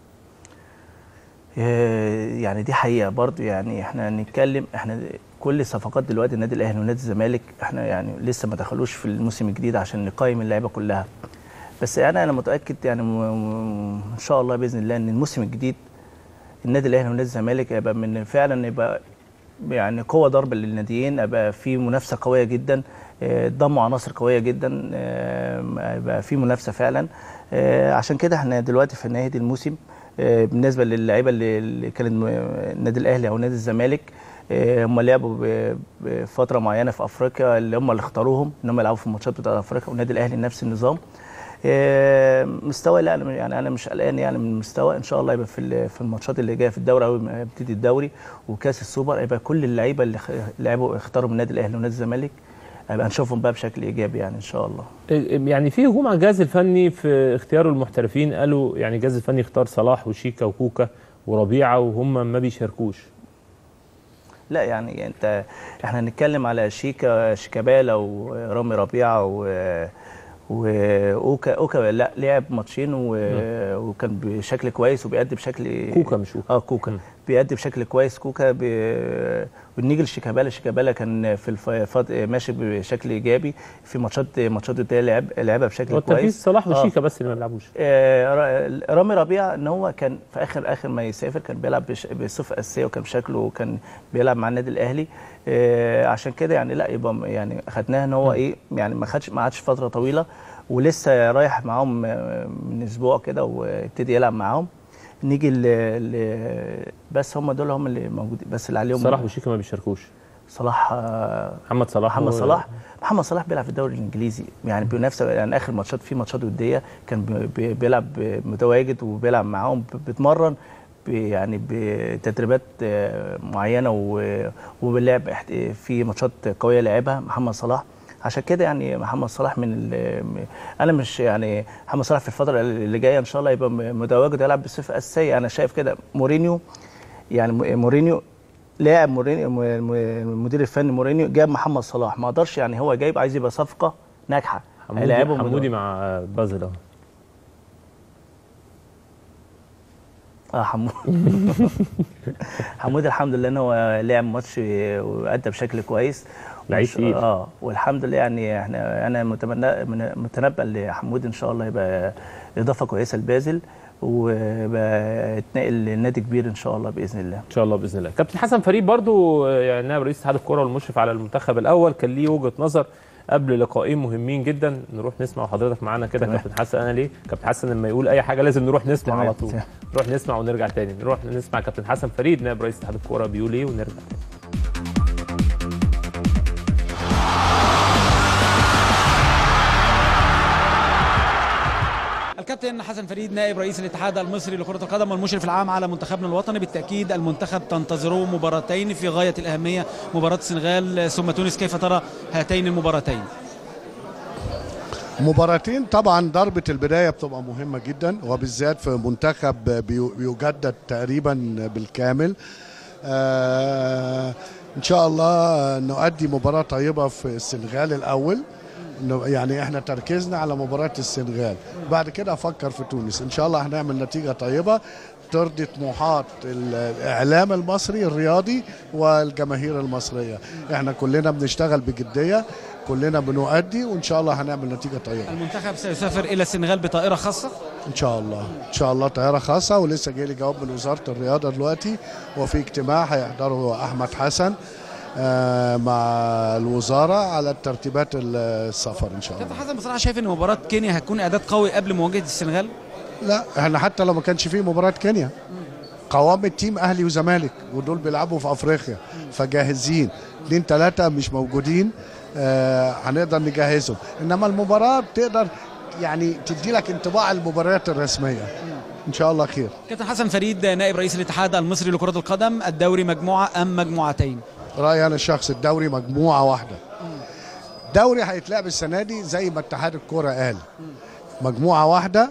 آه، يعني دي حقيقه برضو يعني احنا نتكلم احنا كل صفقات دلوقتي النادي الاهلي ونادي الزمالك احنا يعني لسه ما دخلوش في الموسم الجديد عشان نقيم اللعيبه كلها بس انا انا متاكد يعني م- م- ان شاء الله باذن الله ان الموسم الجديد النادي الاهلي ونادي الزمالك يبقى من فعلا يبقى يعني قوه ضرب للناديين يبقى في منافسه قويه جدا آه، ضموا عناصر قويه جدا آه، يبقى في منافسه فعلا آه، عشان كده احنا دلوقتي في نهايه الموسم آه، بالنسبه للعيبه اللي اللي كانت م- النادي الاهلي او نادي الزمالك آه، هم لعبوا ب- بفتره معينه في افريقيا اللي هم اللي اختاروهم ان هم يلعبوا في الماتشات بتاعت افريقيا والنادي الاهلي نفس النظام آه، مستوى لا أنا- يعني انا مش قلقان يعني من المستوى ان شاء الله يبقى في ال- في الماتشات اللي جايه في الدوري اول ما يبتدي الدوري وكاس السوبر يبقى كل اللعيبه اللي خ- لعبوا اختاروا من النادي الاهلي ونادي الزمالك هيبقى نشوفهم بقى بشكل ايجابي يعني ان شاء الله يعني في هجوم على الجهاز الفني في اختياره المحترفين قالوا يعني الجهاز الفني اختار صلاح وشيكا وكوكا وربيعه وهم ما بيشاركوش لا يعني انت احنا هنتكلم على شيكا شيكابالا ورامي ربيعه و واوكا اوكا لا لعب ماتشين و... وكان بشكل كويس وبيأدي بشكل كوكا مش اوكا اه كوكا بيأدي بشكل كويس كوكا ب... ونيجي لشيكابالا شيكابالا كان في الف... فض... ماشي بشكل ايجابي في ماتشات ماتشات التانية لعب لعبها بشكل هو التركيز كويس صلاح آه. وشيكا بس اللي ما بيلعبوش آه، را- رامي ربيعه ان هو كان في اخر اخر ما يسافر كان بيلعب بش- بصفه اساسيه وكان شكله كان بيلعب مع النادي الاهلي آه، عشان كده يعني لا يبقى م- يعني خدناه ان هو ايه يعني ما خدش ما قعدش فتره طويله ولسه رايح معاهم آه، من اسبوع كده وابتدي يلعب معاهم نيجي ل... ل... بس هم دول هم اللي موجودين بس اللي عليهم صلاح وشيكا ما بيشاركوش صلاح آه، محمد صلاح محمد و- صلاح محمد صلاح بيلعب في الدوري الانجليزي يعني بينافس يعني اخر ماتشات في ماتشات وديه كان بي- بي- بيلعب متواجد وبيلعب معاهم ب- بيتمرن ب- يعني بتدريبات آه، معينه و- وباللعب احت- في ماتشات قويه لعبها محمد صلاح عشان كده يعني محمد صلاح من ال- م- انا مش يعني محمد صلاح في الفتره اللي جايه ان شاء الله يبقى م- متواجد يلعب بصفه اساسيه انا شايف كده مورينيو يعني م- مورينيو لاعب مورينيو م- م- المدير الفني مورينيو جاب محمد صلاح ما قدرش يعني هو جايب عايز يبقى صفقه ناجحه حمودي, هيلاعبهم حمودي مع بازل اهو اه حمود حمود الحمد لله ان هو لعب ماتش وادى بشكل كويس لعيب وإن- تقيل. اه والحمد لله يعني احنا انا متمنى من- متنبأ لحمود ان شاء الله يبقى اضافه كويسه لبازل ويتنقل لنادي كبير ان شاء الله باذن الله ان شاء الله باذن الله كابتن حسن فريد برضو آه، يعني نائب رئيس اتحاد الكره والمشرف على المنتخب الاول كان ليه وجهه نظر قبل لقاءين مهمين جدا نروح نسمع وحضرتك معانا كده تمام. كابتن حسن انا ليه كابتن حسن لما يقول اي حاجه لازم نروح نسمع تمام. على طول تمام. نروح نسمع ونرجع تاني نروح نسمع كابتن حسن فريد نائب رئيس اتحاد الكره بيقول ايه ونرجع تاني الكابتن حسن فريد نائب رئيس الاتحاد المصري لكرة القدم والمشرف العام على منتخبنا الوطني بالتأكيد المنتخب تنتظره مباراتين في غاية الأهمية مباراة السنغال ثم تونس كيف ترى هاتين المباراتين؟ مباراتين طبعا ضربة البداية بتبقى مهمة جدا وبالذات في منتخب بيو- بيجدد تقريبا بالكامل آه ان شاء الله نؤدي مباراة طيبة في السنغال الاول إنه يعني احنا تركيزنا على مباراة السنغال بعد كده افكر في تونس ان شاء الله هنعمل نتيجة طيبة ترضي طموحات الاعلام المصري الرياضي والجماهير المصرية احنا كلنا بنشتغل بجدية كلنا بنؤدي وان شاء الله هنعمل نتيجة طيبة المنتخب سيسافر إلى السنغال بطائرة خاصة ان شاء الله ان شاء الله طياره خاصه ولسه جاي لي جواب من وزاره الرياضه دلوقتي وفي اجتماع هيحضره احمد حسن آه، مع الوزاره على الترتيبات السفر ان شاء الله كابتن حسن بصراحة شايف أن مباراة كينيا هتكون إعداد قوي قبل مواجهة السنغال؟ لا احنا حتى لو ما كانش فيه مباراه كينيا قوام التيم اهلي وزمالك ودول بيلعبوا في افريقيا فجاهزين اثنين ثلاثه مش موجودين آه هنقدر نجهزهم انما المباراه بتقدر يعني تدي لك انطباع المباريات الرسميه ان شاء الله خير كابتن حسن فريد نائب رئيس الاتحاد المصري لكرة القدم الدوري مجموعة أم مجموعتين؟ رايي انا الشخص الدوري مجموعه واحده دوري هيتلعب السنه دي زي ما اتحاد الكوره قال مجموعه واحده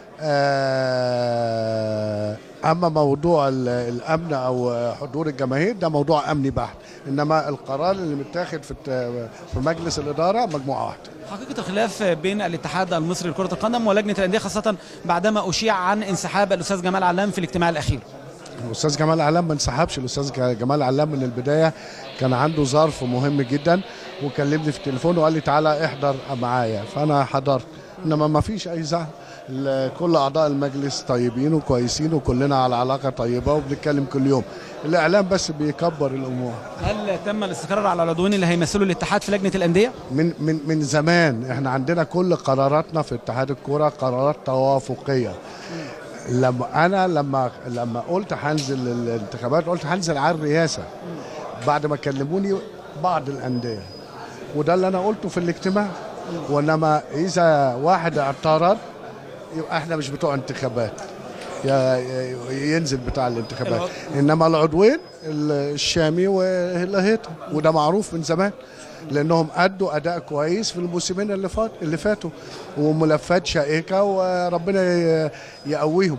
آه، اما موضوع ال- الامن او حضور الجماهير ده موضوع امني بحت انما القرار اللي متاخد في الت- في مجلس الاداره مجموعه واحده حقيقة الخلاف بين الاتحاد المصري لكرة القدم ولجنة الأندية خاصة بعدما أشيع عن انسحاب الأستاذ جمال علام في الاجتماع الأخير الاستاذ جمال علام ما انسحبش الاستاذ ج- جمال علام من البدايه كان عنده ظرف مهم جدا وكلمني في التليفون وقال لي تعالى احضر معايا فانا حضرت انما ما فيش اي زعل ال- كل اعضاء المجلس طيبين وكويسين وكلنا على علاقه طيبه وبنتكلم كل يوم الاعلام بس بيكبر الامور هل تم الاستقرار على العضوين اللي هيمثلوا الاتحاد في لجنة الأندية؟ من من من زمان احنا عندنا كل قراراتنا في اتحاد الكوره قرارات توافقيه لما انا لما لما قلت هنزل الانتخابات قلت هنزل على الرئاسه بعد ما كلموني بعض الانديه وده اللي انا قلته في الاجتماع وانما اذا واحد اعترض يبقى احنا مش بتوع انتخابات يا- يا- ينزل بتاع الانتخابات انما العضوين الشامي والهيطه وده معروف من زمان لانهم ادوا اداء كويس في الموسمين اللي فات اللي فاتوا وملفات شائكه وربنا ي- يقويهم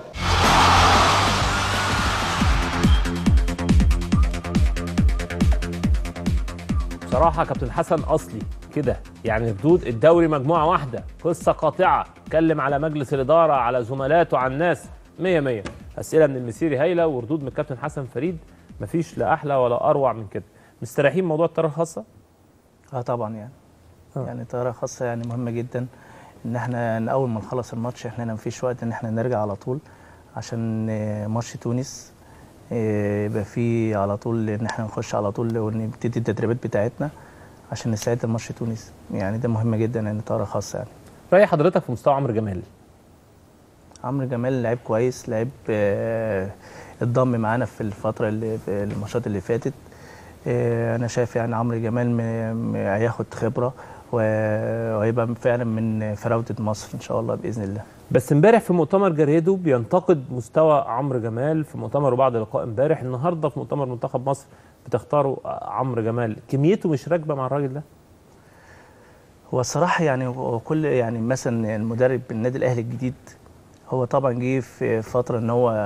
بصراحه كابتن حسن اصلي كده يعني ردود الدوري مجموعه واحده قصه قاطعه اتكلم على مجلس الاداره على زملاته على الناس 100 100 اسئله من المسيري هايله وردود من الكابتن حسن فريد مفيش لا احلى ولا اروع من كده مستريحين من موضوع الطياره الخاصه اه طبعا يعني آه. يعني طياره خاصه يعني مهمه جدا ان احنا إن اول ما نخلص الماتش احنا ما فيش وقت ان احنا نرجع على طول عشان آه، ماتش تونس آه، يبقى فيه على طول ان احنا نخش على طول ونبتدي التدريبات بتاعتنا عشان نستعد لماتش تونس يعني ده مهم جدا يعني طياره خاصه يعني راي حضرتك في مستوى عمرو جمال عمرو جمال لعيب كويس لعيب آه، اتضم معانا في الفتره اللي في الماتشات اللي فاتت آه، انا شايف يعني عمرو جمال م- م- هياخد خبره و- وهيبقى فعلا من فراوده مصر ان شاء الله باذن الله بس امبارح في مؤتمر جريدو بينتقد مستوى عمرو جمال في مؤتمر وبعد لقاء امبارح النهارده في مؤتمر منتخب مصر بتختاروا عمرو جمال كميته مش راكبه مع الراجل ده هو الصراحه يعني هو كل يعني مثلا المدرب النادي الاهلي الجديد هو طبعا جه في فتره ان هو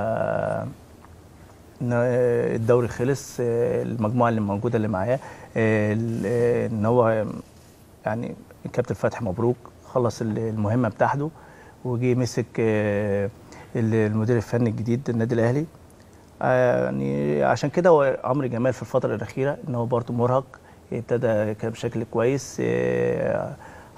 ان الدوري خلص المجموعه اللي موجوده اللي معاه ان هو يعني الكابتن فتحي مبروك خلص المهمه بتاعته وجي مسك المدير الفني الجديد النادي الاهلي يعني عشان كده هو عمرو جمال في الفتره الاخيره ان هو برضه مرهق ابتدى كان بشكل كويس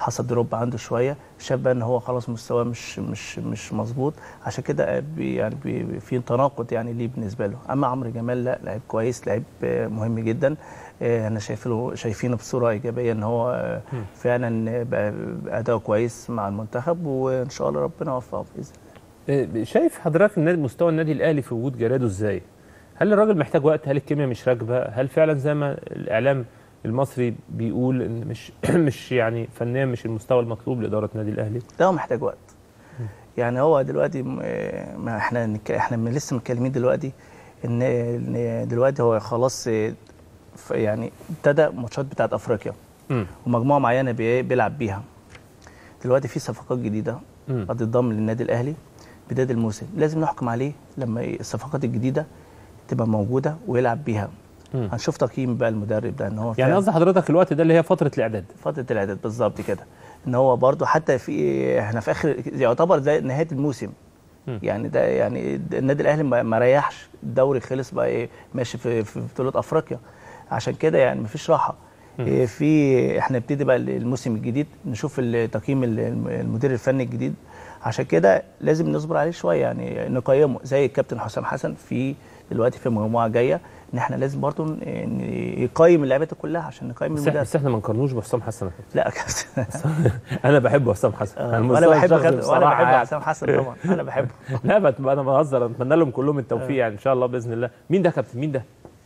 حصل دروب عنده شويه شاف بقى ان هو خلاص مستواه مش مش مش مظبوط عشان كده بي يعني بي في تناقض يعني ليه بالنسبه له اما عمرو جمال لا لعيب كويس لعيب آه، مهم جدا آه، انا شايف له شايفينه بصوره ايجابيه ان هو آه، فعلا بقى اداؤه كويس مع المنتخب وان شاء الله ربنا يوفقه باذن الله آه، شايف حضرتك النادي مستوى النادي الاهلي في وجود جراده ازاي؟ هل الراجل محتاج وقت؟ هل الكيمياء مش راكبه؟ هل فعلا زي ما الاعلام المصري بيقول ان مش مش يعني فنيا مش المستوى المطلوب لاداره النادي الاهلي؟ ده هو محتاج وقت يعني هو دلوقتي م- آه، ما احنا نك- احنا من لسه متكلمين دلوقتي ان إن دلوقتي هو خلاص آه، ف- يعني ابتدى ماتشات بتاعت افريقيا مم. ومجموعه معينه بي- بيلعب بيها دلوقتي في صفقات جديده مم. هتتضم للنادي الاهلي بدايه الموسم لازم نحكم عليه لما الصفقات الجديده تبقى موجوده ويلعب بيها مم. هنشوف تقييم بقى المدرب ده ان هو يعني فعلاً- قصدي حضرتك الوقت ده اللي هي فتره الاعداد فتره الاعداد بالظبط كده ان هو برضو حتى في احنا في اخر يعتبر زي نهايه الموسم مم. يعني ده يعني النادي الاهلي ما ما ريحش الدوري خلص بقى ايه ماشي في في بطوله افريقيا عشان كده يعني مفيش راحه إيه في احنا نبتدي بقى الموسم الجديد نشوف ال- تقييم ال- المدير الفني الجديد عشان كده لازم نصبر عليه شويه يعني نقيمه زي الكابتن حسام حسن في دلوقتي في مجموعه جايه ان احنا لازم برضو ن- ن- يقيم اللعيبه كلها عشان نقيم بس احنا المدرب بس احنا ما نقارنوش بحسام حسن يا كابتن. لا يا كابتن انا بحب حسام حسن على وانا المستوى بحب الشخصي كابتن وانا بصراحة بحب يعني. حسام حسن طبعا انا بحبه لا بت- انا بهزر اتمنى لهم كلهم التوفيق يعني ان شاء الله باذن الله مين ده يا كابتن مين ده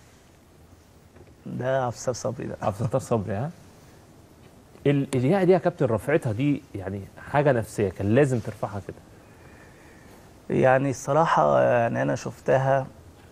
ده عبد الستار صبري ده عبد الستار صبري ها ال- الياقه دي يا كابتن رفعتها دي يعني حاجه نفسيه كان لازم ترفعها كده يعني الصراحه يعني انا شفتها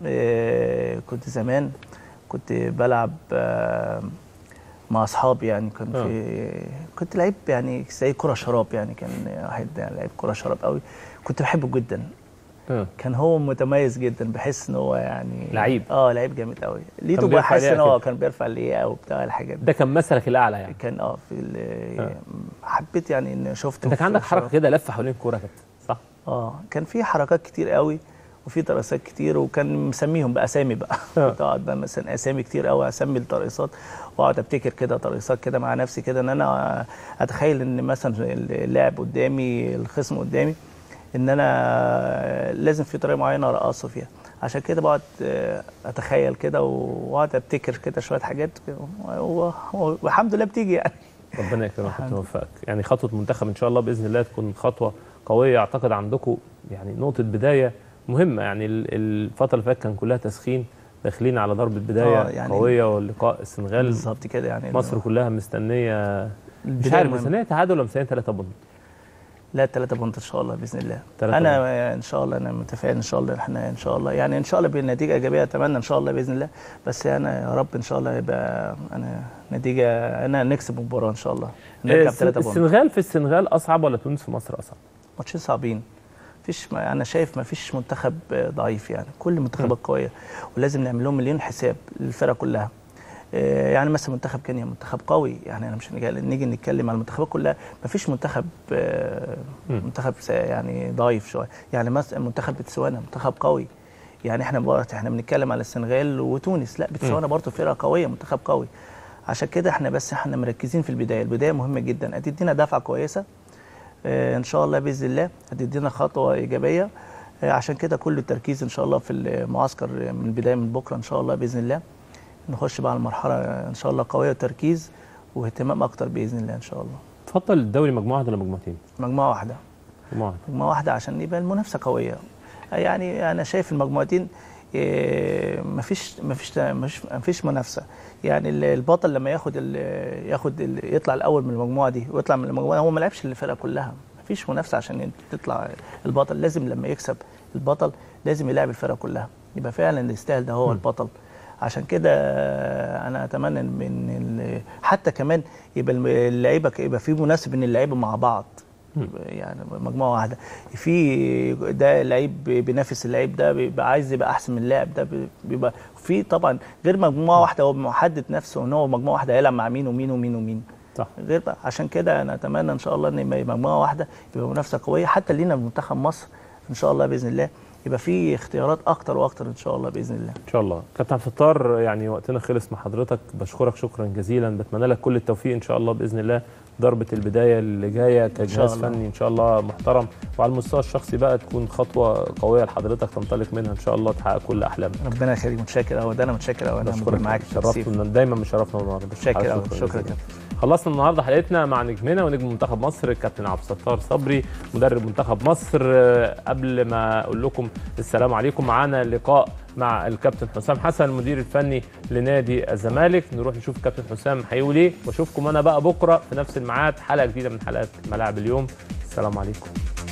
آه، كنت زمان كنت بلعب آه، مع اصحابي يعني كان في كنت لعيب يعني زي كره شراب يعني كان واحد يعني لعيب كره شراب قوي كنت بحبه جدا اه كان هو متميز جدا بحس ان هو يعني لعيب. اه لعيب جامد قوي لقيته بيرفع بحس ان الياقة هو كده. كان بيرفع الياقه وبتاع الحاجات دي ده كان مثلك الاعلى يعني كان اه في ال- آه. حبيت يعني ان شفته انت كان في عندك حركه شراب. كده لفه حوالين الكوره يا كابتن صح اه كان في حركات كتير قوي وفي ترقصات كتير وكان مسميهم باسامي بقى آه. كنت اقعد بقى مثلا اسامي كتير قوي اسمي الترقصات واقعد ابتكر كده ترقصات كده مع نفسي كده ان انا اتخيل ان مثلا اللاعب قدامي الخصم قدامي ان انا لازم في طريقه معينه ارقصه فيها عشان كده بقعد آه، اتخيل كده واقعد ابتكر كده شويه حاجات و- و- والحمد لله بتيجي يعني ربنا يكرمك ويوفقك يعني خطوه منتخب ان شاء الله باذن الله تكون خطوه قويه اعتقد عندكم يعني نقطه بدايه مهمه يعني ال- الفتره اللي فاتت كان كلها تسخين داخلين على ضربه بدايه آه، يعني قويه واللقاء السنغال بالظبط كده يعني مصر كلها مستنيه مش البداية عارف مهمة. مستنيه تعادل ولا مستنيه 3 بونت لا ثلاثة بونت ان شاء الله باذن الله تلاتة انا ان شاء الله انا متفائل ان شاء الله احنا ان شاء الله يعني ان شاء الله بالنتيجه ايجابيه اتمنى ان شاء الله باذن الله بس انا يا رب ان شاء الله يبقى انا نتيجه انا نكسب المباراه ان شاء الله نرجع الس- بثلاثة بونت السنغال في السنغال اصعب ولا تونس في مصر اصعب؟ ماتشين صعبين فيش ما انا شايف ما فيش منتخب ضعيف يعني كل المنتخبات قويه ولازم نعمل لهم مليون حساب للفرقه كلها آه، يعني مثلا منتخب كينيا منتخب قوي يعني انا مش هنيجي نيجي نتكلم على المنتخبات كلها ما فيش منتخب آه، منتخب س- يعني ضعيف شويه يعني مثلا منتخب بتسوانا منتخب قوي يعني احنا برضه احنا بنتكلم على السنغال وتونس لا بتسوانا برضه فرقه قويه منتخب قوي عشان كده احنا بس احنا مركزين في البدايه البدايه مهمه جدا هتدينا دفعه كويسه آه، ان شاء الله باذن الله هتدينا خطوه ايجابيه آه، عشان كده كل التركيز ان شاء الله في المعسكر من البدايه من بكره ان شاء الله باذن الله نخش بقى على المرحله ان شاء الله قويه وتركيز واهتمام اكتر باذن الله ان شاء الله تفضل الدوري مجموعه واحده ولا مجموعتين؟ مجموعه واحده مجموعه واحدة. مجموعه واحده عشان يبقى المنافسه قويه يعني انا شايف المجموعتين إيه، مفيش مفيش مفيش مفيش منافسه يعني ال- البطل لما ياخد ال ياخد ال يطلع الاول من المجموعه دي ويطلع من المجموعه هو ما لعبش الفرقه كلها مفيش منافسه عشان تطلع البطل لازم لما يكسب البطل لازم يلعب الفرقه كلها يبقى فعلا اللي يستاهل ده هو البطل عشان كده انا اتمنى ان من ال- حتى كمان يبقى الم- اللعيبه ك- يبقى في مناسب ان اللعيبه مع بعض يعني مجموعه واحده في ده لعيب بينافس اللعيب ده بيبقى عايز يبقى احسن من اللاعب ده بيبقى في طبعا غير مجموعه واحده هو محدد نفسه ان هو مجموعه واحده هيلعب مع مين ومين ومين ومين صح غير بقى عشان كده انا اتمنى ان شاء الله ان يبقى مجموعه واحده يبقى منافسه قويه حتى لينا منتخب مصر ان شاء الله باذن الله يبقى في اختيارات اكتر واكتر ان شاء الله باذن الله ان شاء الله كابتن عبد الستار يعني وقتنا خلص مع حضرتك بشكرك شكرا جزيلا بتمنى لك كل التوفيق ان شاء الله باذن الله ضربه البدايه اللي جايه شاء كجهاز الله. فني ان شاء الله محترم وعلى المستوى الشخصي بقى تكون خطوه قويه لحضرتك تنطلق منها ان شاء الله تحقق كل احلامك ربنا يخليك متشكر قوي ده انا متشكر قوي انا موجود بشكرك معاك شرفت ان دايما مشرفنا النهارده متشكر قوي شكرا كابتن خلصنا النهارده حلقتنا مع نجمنا ونجم منتخب مصر الكابتن عبد الستار صبري مدرب منتخب مصر آه، قبل ما اقول لكم السلام عليكم معانا لقاء مع الكابتن حسام حسن المدير الفني لنادي الزمالك نروح نشوف الكابتن حسام هيقول ايه واشوفكم انا بقى بكره في نفس الميعاد حلقه جديده من حلقات ملاعب اليوم السلام عليكم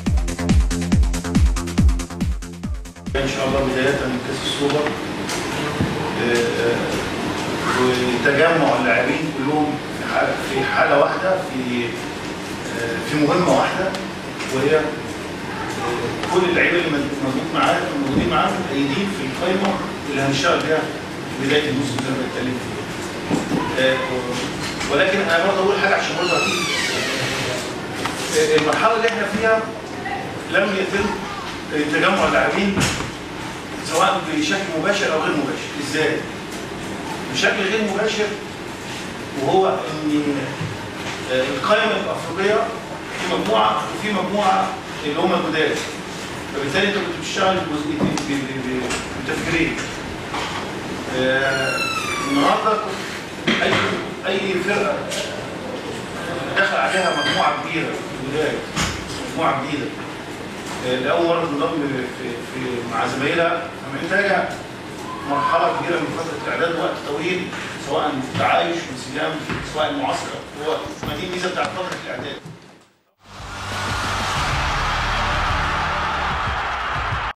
ان شاء الله بدايه من كاس السوبر آه، آه، وتجمع اللاعبين كلهم في حاله في حاله واحده في آه، في مهمه واحده وهي آه، كل اللعيبه اللي موجود معانا موجودين معانا متأيدين في القائمه اللي هنشتغل بيها في بدايه الموسم زي ما بتكلم فيه. آه، ولكن انا برضه اقول حاجه عشان برضه هتيجي آه، المرحله اللي احنا فيها لم يتم تجمع اللاعبين سواء بشكل مباشر او غير مباشر ازاي بشكل غير مباشر وهو ان آه، القائمه الافريقيه في مجموعه وفي مجموعه اللي هم الجداد فبالتالي انت كنت بتشتغل بجزئيتين ب- ب- ب- بتفكيرين آه، النهارده اي اي فرقه دخل عليها مجموعه كبيره جداد مجموعه جديده آه، لاول مره تنضم في, في مع زمايلها فمحتاجه مرحله كبيره من فتره الاعداد وقت طويل سواء تعايش وانسجام سواء المعسكر هو ما دي الميزه بتاعت فتره الاعداد